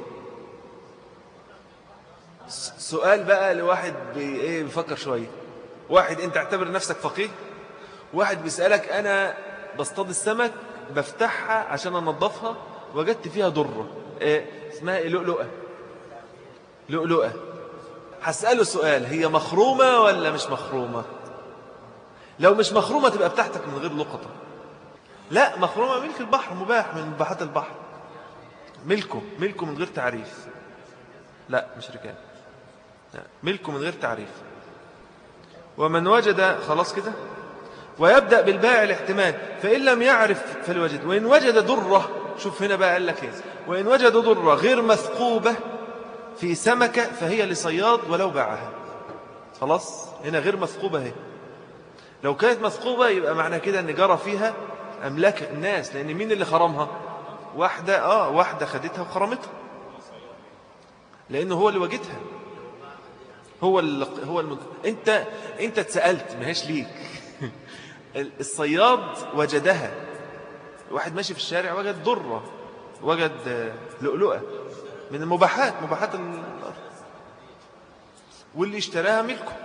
سؤال بقى لواحد بي ايه بيفكر شوية واحد انت اعتبر نفسك فقيه واحد بيسألك انا بصطاد السمك بفتحها عشان أنظفها وجدت فيها ضرة إيه اسمها إيه لؤلؤة لؤلؤة هسأله سؤال هي مخرومة ولا مش مخرومة لو مش مخرومة تبقى بتاعتك من غير لقطة لا مخرومة ملك البحر مباح من مباحات البحر ملكه ملكه من غير تعريف لا مش ركاب لا. ملكه من غير تعريف ومن وجد خلاص كده ويبدأ بالبائع الاحتمال فإن لم يعرف فلوجد وإن وجد ضرة شوف هنا بقى قال لك ايه وإن وجد ضرة غير مثقوبة في سمكة فهي لصياد ولو باعها خلاص هنا غير مثقوبة هي لو كانت مثقوبة يبقى معنى كده أن جرى فيها أملاك الناس لأن مين اللي خرمها واحدة آه واحدة خدتها وخرمتها لأنه هو اللي وجدها هو اللي هو المد... انت انت اتسالت ما هيش ليك الصياد وجدها واحد ماشي في الشارع وجد ضره وجد لؤلؤه من المباحات مباحات الارض واللي اشتراها ملكه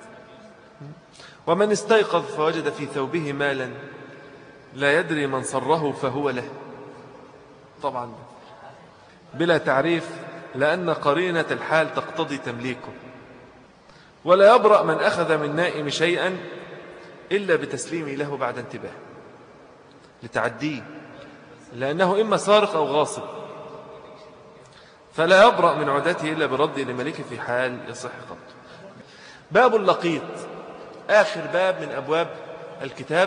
ومن استيقظ فوجد في ثوبه مالا لا يدري من صره فهو له طبعا بلا تعريف لأن قرينة الحال تقتضي تمليكه ولا يبرأ من أخذ من نائم شيئا إلا بتسليمه له بعد انتباه لتعديه لأنه إما سارق أو غاصب فلا يبرأ من عدته إلا برده لملكه في حال يصح قط باب اللقيط آخر باب من أبواب الكتاب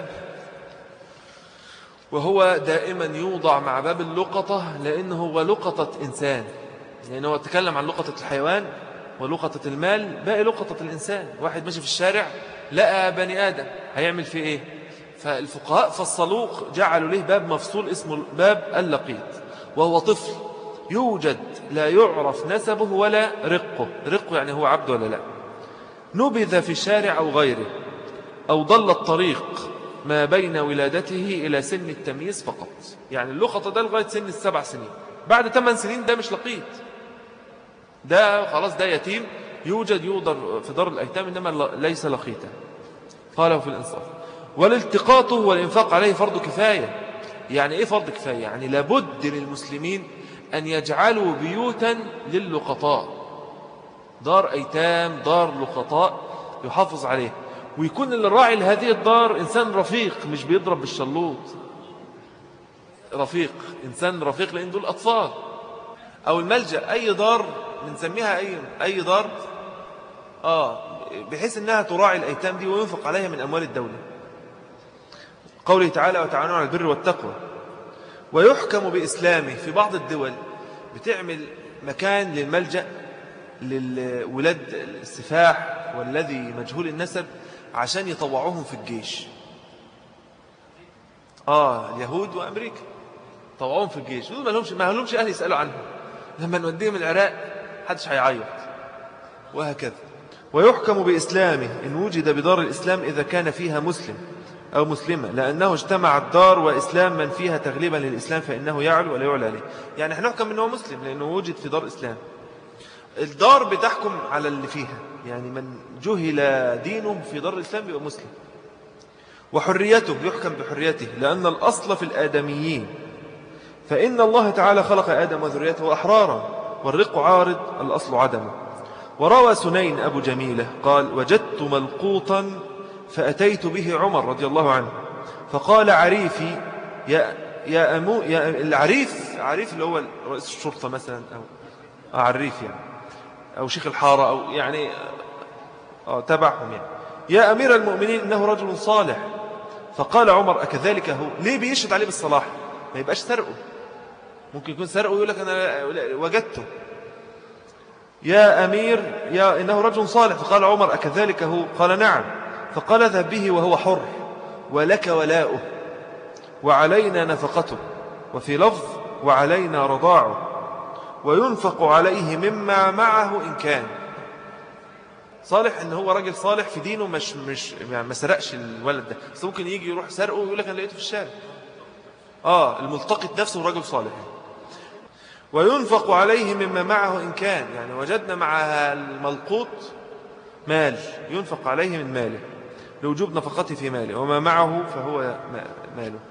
وهو دائما يوضع مع باب اللقطة لأنه هو لقطة إنسان لأنه هو تكلم عن لقطة الحيوان ولقطة المال باقي لقطة الإنسان واحد ماشي في الشارع لقى بني آدم هيعمل فيه إيه فالفقهاء فالصلوق جعلوا له باب مفصول اسمه باب اللقيط وهو طفل يوجد لا يعرف نسبه ولا رقه رقه يعني هو عبد ولا لا نبذ في الشارع أو غيره أو ضل الطريق ما بين ولادته إلى سن التمييز فقط يعني اللقطة ده لغاية سن السبع سنين بعد ثمان سنين ده مش لقيط ده خلاص ده يتيم يوجد يوضر في دار الأيتام إنما ليس لقيتا قاله في الإنصاف والالتقاطه والإنفاق عليه فرض كفاية يعني إيه فرض كفاية يعني لابد للمسلمين أن يجعلوا بيوتا للقطاء دار أيتام دار لقطاء يحافظ عليه ويكون اللي راعي لهذه الدار إنسان رفيق مش بيضرب بالشلوط رفيق إنسان رفيق لأن دول أطفال أو الملجأ أي دار بنسميها أي, أي دار آه بحيث أنها تراعي الأيتام دي وينفق عليها من أموال الدولة قوله تعالى وتعاونوا على البر والتقوى ويحكم بإسلامه في بعض الدول بتعمل مكان للملجأ للولاد السفاح والذي مجهول النسب عشان يطوعوهم في الجيش آه اليهود وأمريكا طوعوهم في الجيش ما لهمش ما لهمش أهل يسألوا عنهم لما نوديهم العراق حدش هيعيط وهكذا ويحكم بإسلامه إن وجد بدار الإسلام إذا كان فيها مسلم أو مسلمة لأنه اجتمع الدار وإسلام من فيها تغليبا للإسلام فإنه يعلو ولا يعلى عليه يعني هنحكم أنه مسلم لأنه وجد في دار إسلام الدار بتحكم على اللي فيها يعني من جهل دينه في دار الإسلام بيبقى مسلم وحريته يحكم بحريته لأن الأصل في الآدميين فإن الله تعالى خلق آدم وذريته أحرارا والرق عارض الأصل عدمه وروى سنين أبو جميلة قال وجدت ملقوطا فأتيت به عمر رضي الله عنه فقال عريفي يا يا أمو يا العريف عريف اللي هو رئيس الشرطة مثلا أو عريف يعني أو شيخ الحارة أو يعني آه تبعهم يعني يا أمير المؤمنين إنه رجل صالح فقال عمر أكذلك هو ليه بيشهد عليه بالصلاح ما يبقاش سرقه ممكن يكون سرقه ويقول لك أنا وجدته يا أمير يا إنه رجل صالح فقال عمر أكذلك هو قال نعم فقال اذهب به وهو حر ولك ولاؤه وعلينا نفقته وفي لفظ وعلينا رضاعه وينفق عليه مما معه إن كان صالح ان هو راجل صالح في دينه مش مش يعني ما سرقش الولد ده بس ممكن يجي يروح سرقه ويقول لك انا لقيته في الشارع اه الملتقط نفسه راجل صالح وينفق عليه مما معه إن كان يعني وجدنا مع الملقوط مال ينفق عليه من ماله لوجوب نفقته في ماله وما معه فهو ماله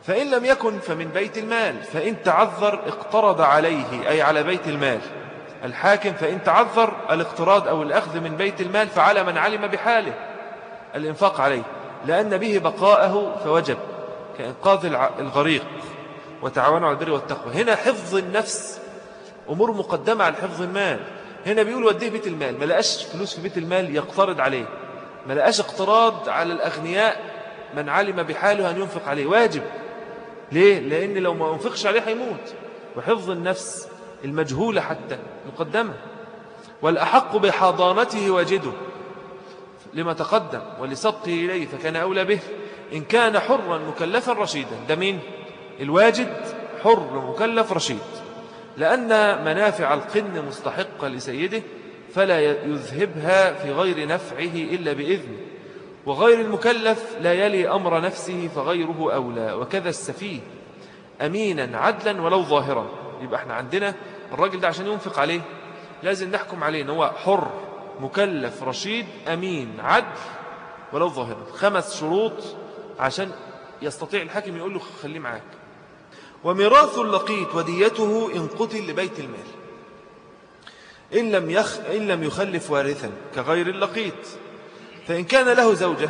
فإن لم يكن فمن بيت المال فإن تعذر اقترض عليه أي على بيت المال الحاكم فإن تعذر الاقتراض أو الأخذ من بيت المال فعلى من علم بحاله الإنفاق عليه لأن به بقاءه فوجب كإنقاذ الغريق وتعاونوا على البر والتقوى هنا حفظ النفس أمور مقدمة على حفظ المال هنا بيقول وديه بيت المال ما لقاش فلوس في بيت المال يقترض عليه ما لقاش اقتراض على الأغنياء من علم بحاله أن ينفق عليه واجب ليه؟ لأن لو ما أنفقش عليه هيموت وحفظ النفس المجهولة حتى مقدمة والأحق بحضانته واجده لما تقدم ولسبقه إليه فكان أولى به إن كان حرا مكلفا رشيدا ده مين؟ الواجد حر مكلف رشيد لأن منافع القن مستحقة لسيده فلا يذهبها في غير نفعه إلا بإذنه وغير المكلف لا يلي أمر نفسه فغيره أولى وكذا السفيه أمينا عدلا ولو ظاهرا يبقى احنا عندنا الراجل ده عشان ينفق عليه لازم نحكم عليه ان هو حر مكلف رشيد أمين عدل ولو ظاهرا خمس شروط عشان يستطيع الحاكم يقول له خليه معاك وميراث اللقيت وديته إن قتل لبيت المال إن لم, يخ إن لم يخلف وارثا كغير اللقيت فإن كان له زوجة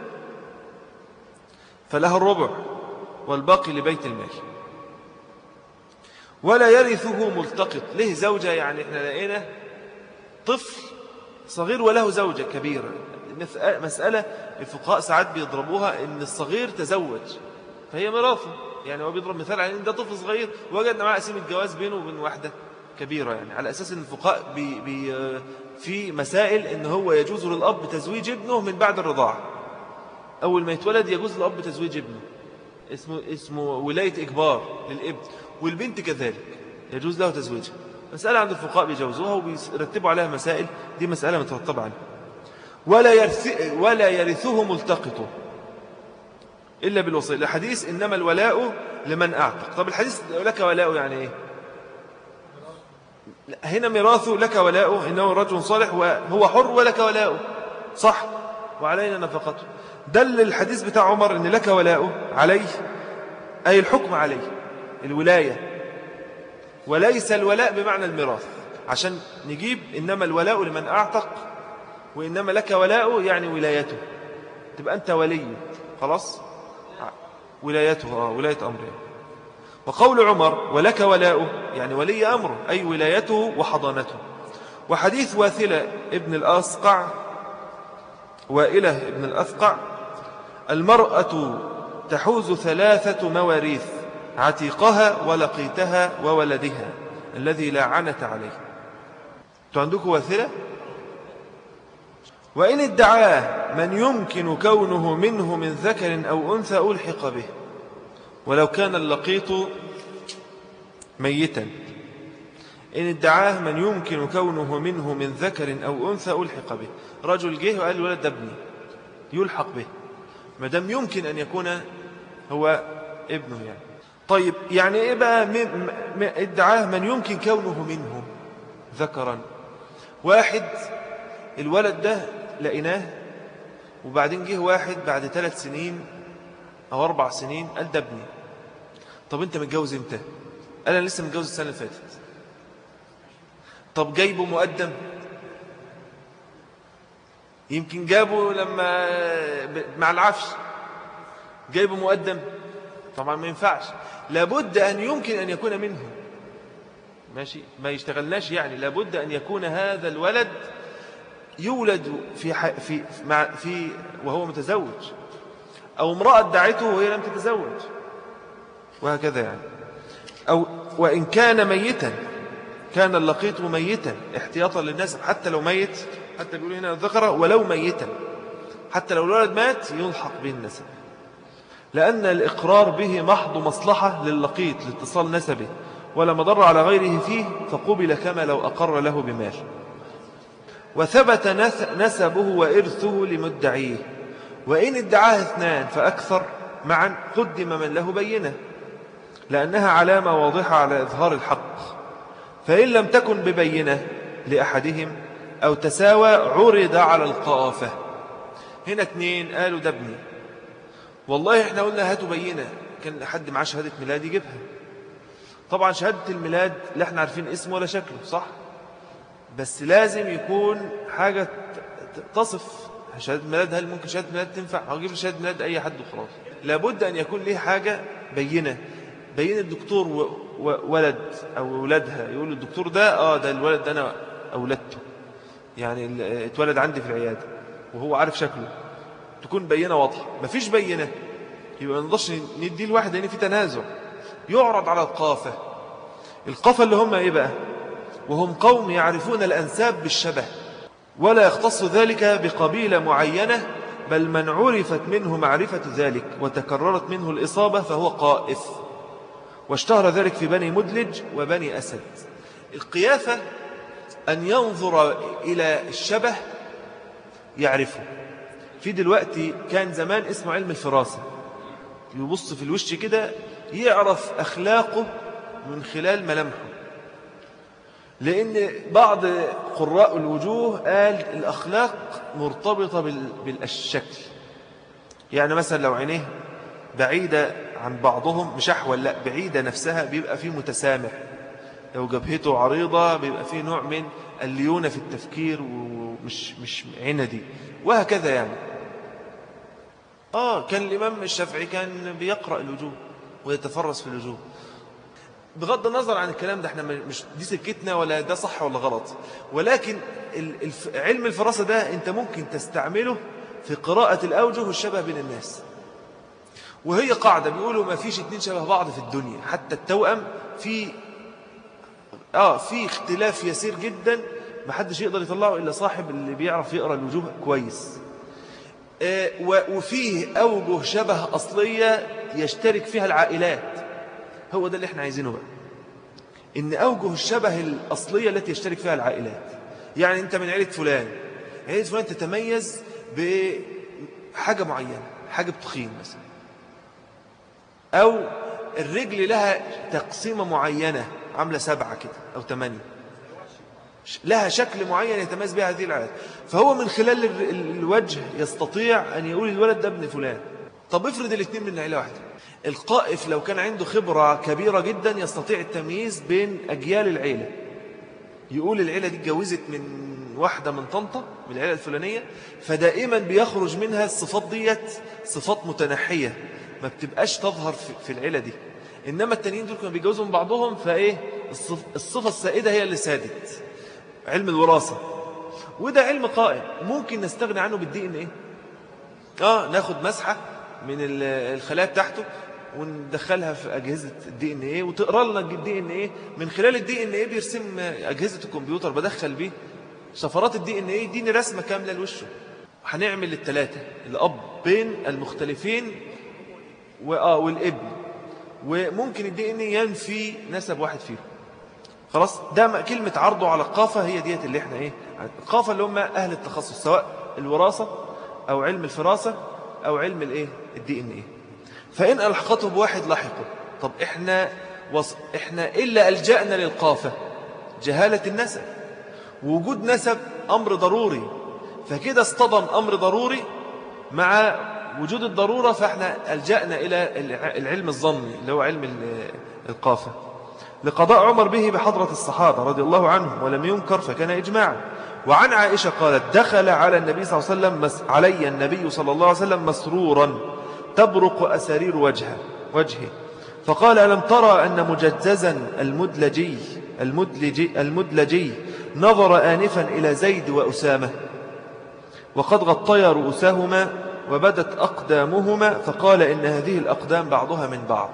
فلها الربع والباقي لبيت المال ولا يرثه ملتقط له زوجة يعني احنا لقينا طفل صغير وله زوجة كبيرة مسألة الفقهاء ساعات بيضربوها ان الصغير تزوج فهي ميراثه يعني هو بيضرب مثال على ان ده طفل صغير وجدنا معاه قسيم الجواز بينه وبين واحدة كبيرة يعني على أساس ان الفقهاء بي بي في مسائل ان هو يجوز للأب تزويج ابنه من بعد الرضاعة أول ما يتولد يجوز للأب تزويج ابنه اسمه, اسمه ولاية إجبار للابن والبنت كذلك يجوز له تزويجها مسألة عند الفقهاء بيجوزوها وبيرتبوا عليها مسائل دي مسألة مترتبة عنها ولا, يرث ولا يرثه ملتقطه إلا بالوصية الحديث إنما الولاء لمن أعتق طب الحديث لك ولاء يعني إيه هنا ميراثه لك ولاؤه إنه رجل صالح وهو حر ولك ولاؤه صح وعلينا نفقته دل الحديث بتاع عمر إن لك ولاؤه عليه أي الحكم عليه الولاية وليس الولاء بمعنى الميراث عشان نجيب إنما الولاء لمن أعتق وإنما لك ولاؤه يعني ولايته تبقى أنت ولي خلاص ولايته آه ولاية أمره وقول عمر ولك ولاؤه يعني ولي أمره أي ولايته وحضانته وحديث واثلة ابن الأسقع وائلة ابن الأثقع المرأة تحوز ثلاثة مواريث عتيقها ولقيتها وولدها الذي لا عنت عليه أنتوا عندكم واثلة وإن ادعاه من يمكن كونه منه من ذكر أو أنثى ألحق به ولو كان اللقيط ميتا إن ادعاه من يمكن كونه منه من ذكر أو أنثى ألحق به رجل جه وقال الولد ده ابني يلحق به ما دام يمكن أن يكون هو ابنه يعني طيب يعني إيه بقى ادعاه من يمكن كونه منه ذكرا واحد الولد ده لقيناه وبعدين جه واحد بعد ثلاث سنين أو أربع سنين قال ده ابني طب أنت متجوز إمتى قال أنا لسه متجوز السنة اللي فاتت طب جايبه مقدم يمكن جابه لما مع العفش جايبه مقدم طبعا ما ينفعش لابد أن يمكن أن يكون منه ماشي ما يشتغلناش يعني لابد أن يكون هذا الولد يولد في في مع في وهو متزوج أو امرأة دعته وهي لم تتزوج وهكذا يعني أو وإن كان ميتا كان اللقيط ميتا احتياطا للناس حتى لو ميت حتى بيقول هنا الذكر ولو ميتا حتى لو الولد مات يلحق به النسب لأن الإقرار به محض مصلحة للقيط لاتصال نسبه ولا مضر على غيره فيه فقبل كما لو أقر له بمال وثبت نسبه وإرثه لمدعيه وإن ادعاه اثنان فأكثر معا قدم من له بينه لأنها علامة واضحة على إظهار الحق فإن لم تكن ببينة لأحدهم أو تساوى عرض على القافة هنا اثنين قالوا ده ابني والله احنا قلنا هاتوا بينة كان حد معاه شهادة ميلاد يجيبها طبعا شهادة الميلاد لا احنا عارفين اسمه ولا شكله صح بس لازم يكون حاجة تصف شهادة ميلاد هل ممكن شهادة ميلاد تنفع أو أجيب شهادة ميلاد أي حد وخلاص لابد أن يكون ليه حاجة بينة بين الدكتور ولد أو ولدها يقول الدكتور ده آه ده الولد ده أنا أولدته يعني اتولد عندي في العيادة وهو عارف شكله تكون بينة واضحة مفيش بينة يبقى ما نقدرش ندي الواحد لأن في تنازع يعرض على القافة القافة اللي هم إيه بقى وهم قوم يعرفون الأنساب بالشبه ولا يختص ذلك بقبيلة معينة بل من عرفت منه معرفة ذلك وتكررت منه الإصابة فهو قائف واشتهر ذلك في بني مدلج وبني أسد القيافة أن ينظر إلى الشبه يعرفه في دلوقتي كان زمان اسمه علم الفراسة يبص في الوش كده يعرف أخلاقه من خلال ملامحه لأن بعض قراء الوجوه قال الأخلاق مرتبطة بالشكل يعني مثلا لو عينيه بعيدة عن بعضهم مش أحول لا بعيدة نفسها بيبقى فيه متسامح لو جبهته عريضة بيبقى فيه نوع من الليونة في التفكير ومش مش عندي وهكذا يعني آه كان الإمام الشافعي كان بيقرأ الوجوه ويتفرس في الوجوه بغض النظر عن الكلام ده احنا مش دي سكتنا ولا ده صح ولا غلط ولكن علم الفراسة ده انت ممكن تستعمله في قراءة الأوجه والشبه بين الناس وهي قاعدة بيقولوا ما فيش اتنين شبه بعض في الدنيا حتى التوأم في آه في اختلاف يسير جدا ما حدش يقدر يطلعه إلا صاحب اللي بيعرف يقرأ الوجوه كويس آه وفيه أوجه شبه أصلية يشترك فيها العائلات هو ده اللي احنا عايزينه بقى ان اوجه الشبه الاصليه التي يشترك فيها العائلات يعني انت من عيله فلان عيله فلان تتميز بحاجه معينه حاجه بتخين مثلا او الرجل لها تقسيمه معينه عامله سبعه كده او ثمانيه لها شكل معين يتميز بها هذه العائلات فهو من خلال الوجه يستطيع أن يقول الولد ده ابن فلان طب افرض الاثنين من عيلة واحدة القائف لو كان عنده خبرة كبيرة جدا يستطيع التمييز بين أجيال العيلة يقول العيلة دي اتجوزت من واحدة من طنطا من العيلة الفلانية فدائما بيخرج منها الصفات ديت صفات متنحية ما بتبقاش تظهر في العيلة دي إنما التانيين دول كانوا بيجوزوا من بعضهم فإيه الصفة السائدة هي اللي سادت علم الوراثة وده علم قائم ممكن نستغني عنه بالدي ان ايه اه ناخد مسحة من الخلايا بتاعته وندخلها في أجهزة الدي ان ايه وتقرا لنا الدي ان ايه من خلال الدي ان ايه بيرسم أجهزة الكمبيوتر بدخل بيه شفرات الدي ان ايه يديني رسمة كاملة لوشه هنعمل الثلاثة الأب بين المختلفين وآه والابن وممكن الدي ان ينفي نسب واحد فيهم خلاص ده كلمة عرضه على القافة هي ديت اللي احنا ايه القافة اللي هم أهل التخصص سواء الوراثة أو علم الفراسة أو علم الايه الدي ان ايه فإن ألحقته بواحد لحقه طب إحنا, وص... إحنا إلا ألجأنا للقافة جهالة النسب وجود نسب أمر ضروري فكده اصطدم أمر ضروري مع وجود الضرورة فإحنا ألجأنا إلى العلم الظني اللي هو علم القافة لقضاء عمر به بحضرة الصحابة رضي الله عنهم ولم ينكر فكان إجماعا وعن عائشة قالت دخل على النبي صلى الله عليه وسلم علي النبي صلى الله عليه وسلم مسرورا تبرق أسارير وجهه, وجهه فقال ألم ترى أن مجززا المدلجي, المدلجي, المدلجي نظر آنفا إلى زيد وأسامة وقد غطيا رؤوسهما وبدت أقدامهما فقال إن هذه الأقدام بعضها من بعض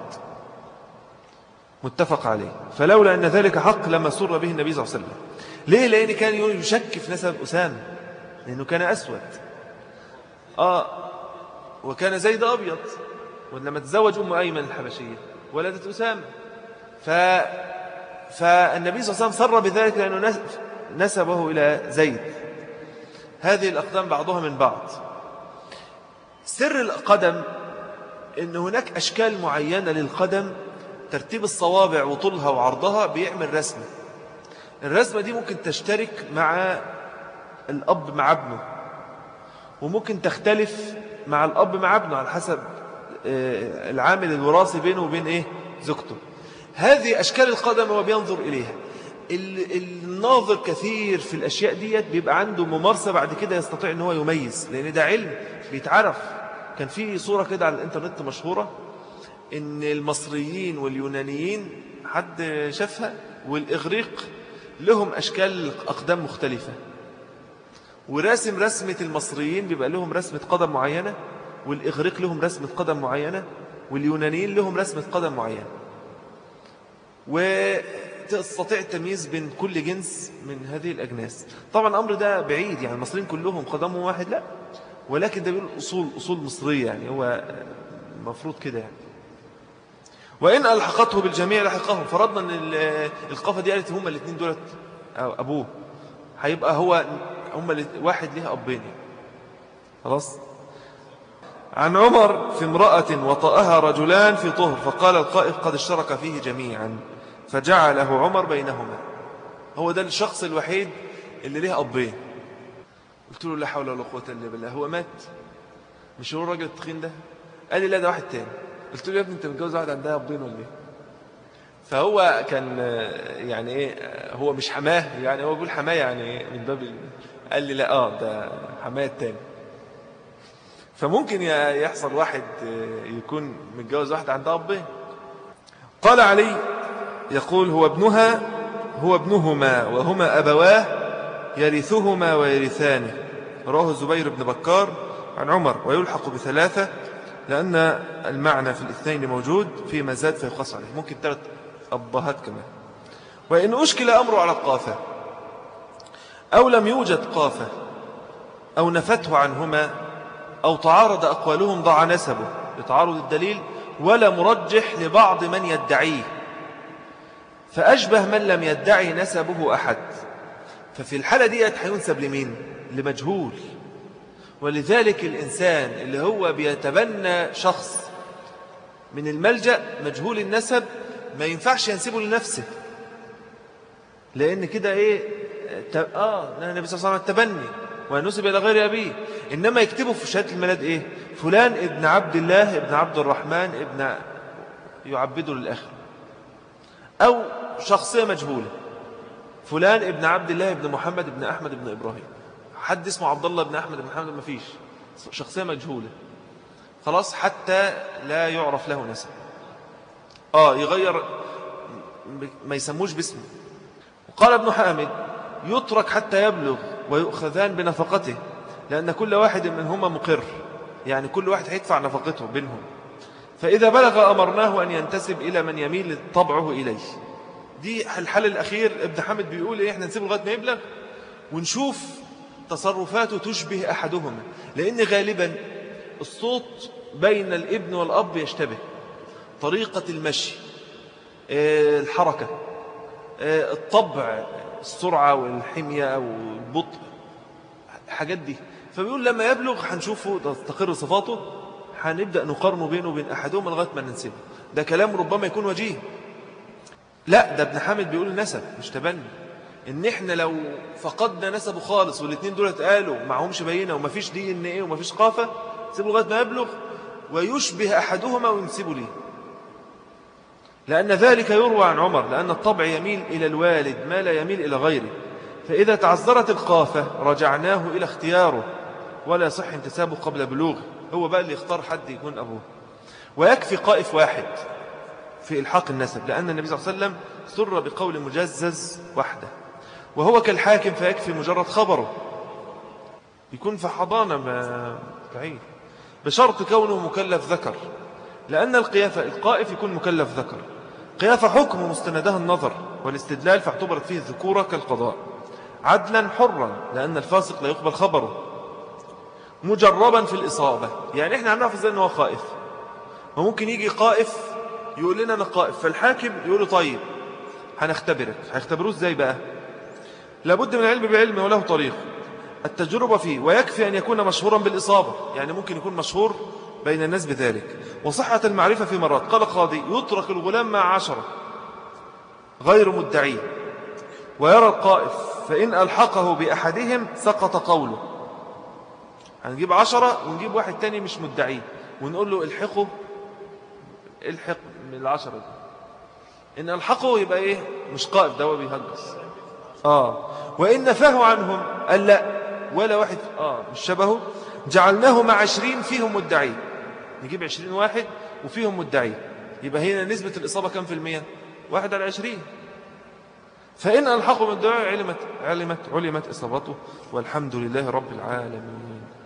متفق عليه فلولا أن ذلك حق لما سر به النبي صلى الله عليه وسلم ليه لأن كان يشك في نسب أسامة لأنه كان أسود آه وكان زيد أبيض ولما تزوج أم أيمن الحبشية ولدت أسامة ف... فالنبي صلى الله عليه وسلم سر بذلك لأنه نسبه إلى زيد هذه الأقدام بعضها من بعض سر القدم إن هناك أشكال معينة للقدم ترتيب الصوابع وطولها وعرضها بيعمل رسمة الرسمة دي ممكن تشترك مع الأب مع ابنه وممكن تختلف مع الأب مع ابنه على حسب آه، العامل الوراثي بينه وبين إيه زوجته هذه أشكال القدم هو بينظر إليها الناظر كثير في الأشياء ديت بيبقى عنده ممارسة بعد كده يستطيع أن هو يميز لأن ده علم بيتعرف كان في صورة كده على الانترنت مشهورة ان المصريين واليونانيين حد شافها والإغريق لهم أشكال أقدام مختلفة وراسم رسمة المصريين بيبقى لهم رسمة قدم معينة والإغريق لهم رسمة قدم معينة واليونانيين لهم رسمة قدم معينة وتستطيع التمييز بين كل جنس من هذه الأجناس طبعا الأمر ده بعيد يعني المصريين كلهم قدمهم واحد لا ولكن ده بيقول أصول, أصول مصرية يعني هو مفروض كده يعني وإن ألحقته بالجميع لحقهم فرضنا أن القافة دي قالت هم الاثنين دولت أبوه هيبقى هو هم واحد ليها أبين خلاص عن عمر في امرأة وطأها رجلان في طهر فقال القائف قد اشترك فيه جميعا فجعله عمر بينهما هو ده الشخص الوحيد اللي ليه أبين قلت له لا حول ولا قوة إلا بالله هو مات مش هو الراجل التخين ده قال لي لا ده واحد تاني قلت له يا ابني انت متجوز واحد عندها ابين ولا ايه فهو كان يعني ايه هو مش حماه يعني هو بيقول حماه يعني ايه من باب قال لي لا اه ده حماه التاني فممكن يحصل واحد يكون متجوز واحد عندها ابين قال علي يقول هو ابنها هو ابنهما وهما أبواه يرثهما ويرثانه رواه الزبير بن بكار عن عمر ويلحق بثلاثة لأن المعنى في الاثنين موجود في مزاد فيقص عليه ممكن ثلاث أبهات كمان وإن أشكل أمره على القافة أو لم يوجد قافة أو نفته عنهما أو تعارض أقوالهم ضع نسبه لتعارض الدليل ولا مرجح لبعض من يدعيه فأشبه من لم يدعي نسبه أحد ففي الحالة دي هينسب لمين لمجهول ولذلك الإنسان اللي هو بيتبنى شخص من الملجأ مجهول النسب ما ينفعش ينسبه لنفسه لأن كده إيه آه النبي صلى الله عليه وسلم التبني ونسب إلى غير أبيه إنما يكتبه في شهادة الميلاد إيه فلان ابن عبد الله ابن عبد الرحمن ابن يعبده للآخر أو شخصية مجهولة فلان ابن عبد الله ابن محمد ابن أحمد ابن إبراهيم حد اسمه عبد الله بن أحمد بن محمد ما فيش شخصية مجهولة خلاص حتى لا يعرف له نسب آه يغير ما يسموش باسمه وقال ابن حامد يترك حتى يبلغ ويؤخذان بنفقته لأن كل واحد منهما مقر يعني كل واحد هيدفع نفقته بينهم فإذا بلغ أمرناه أن ينتسب إلى من يميل طبعه إليه دي الحل الأخير ابن حامد بيقول إيه إحنا نسيبه لغاية ما يبلغ ونشوف تصرفاته تشبه أحدهما لأن غالبا الصوت بين الابن والأب يشتبه طريقة المشي آه، الحركة آه، الطبع السرعة والحمية أو البطء الحاجات دي فبيقول لما يبلغ هنشوفه تستقر صفاته هنبدأ نقارنه بينه وبين أحدهما لغاية ما ننسبه ده كلام ربما يكون وجيه لا ده ابن حامد بيقول نسب مش تبني ان احنا لو فقدنا نسبه خالص والاثنين دول اتقالوا معهمش بينه ومفيش دي ان ايه ومفيش قافة سيبه لغاية ما يبلغ ويشبه أحدهما وينسبه ليه لأن ذلك يروى عن عمر لأن الطبع يميل إلى الوالد ما لا يميل إلى غيره فإذا تعذرت القافة رجعناه إلى اختياره ولا صح انتسابه قبل بلوغه هو بقى اللي يختار حد يكون أبوه ويكفي قائف واحد في إلحاق النسب لأن النبي صلى الله عليه وسلم سر بقول مجزز وحده وهو كالحاكم فيكفي مجرد خبره يكون في حضانة ما بعيد بشرط كونه مكلف ذكر لأن القيافة القائف يكون مكلف ذكر قيافة حكم مستندها النظر والاستدلال فاعتبرت فيه الذكورة كالقضاء عدلا حرا لأن الفاسق لا يقبل خبره مجربا في الإصابة يعني إحنا هنعرف إزاي أنه قائف وممكن يجي قائف يقول لنا أنا قائف فالحاكم يقول له طيب هنختبرك هيختبروه إزاي بقى لابد من العلم بعلم وله طريق التجربة فيه ويكفي أن يكون مشهورا بالإصابة يعني ممكن يكون مشهور بين الناس بذلك وصحة المعرفة في مرات قال قاضي يترك الغلام مع عشرة غير مدعي ويرى القائف فإن ألحقه بأحدهم سقط قوله هنجيب عشرة ونجيب واحد تاني مش مدعي ونقول له الحقه الحق من العشرة دي إن ألحقه يبقى إيه مش قائد ده هو بيهجس آه وإن نفاه عنهم قال لا ولا واحد آه مش شبهه جعلناه مع عشرين فيهم مدعين نجيب عشرين واحد وفيهم مدعين يبقى هنا نسبة الإصابة كم في المية واحد على عشرين فإن ألحقوا من الدعاء علمت علمت علمت إصابته والحمد لله رب العالمين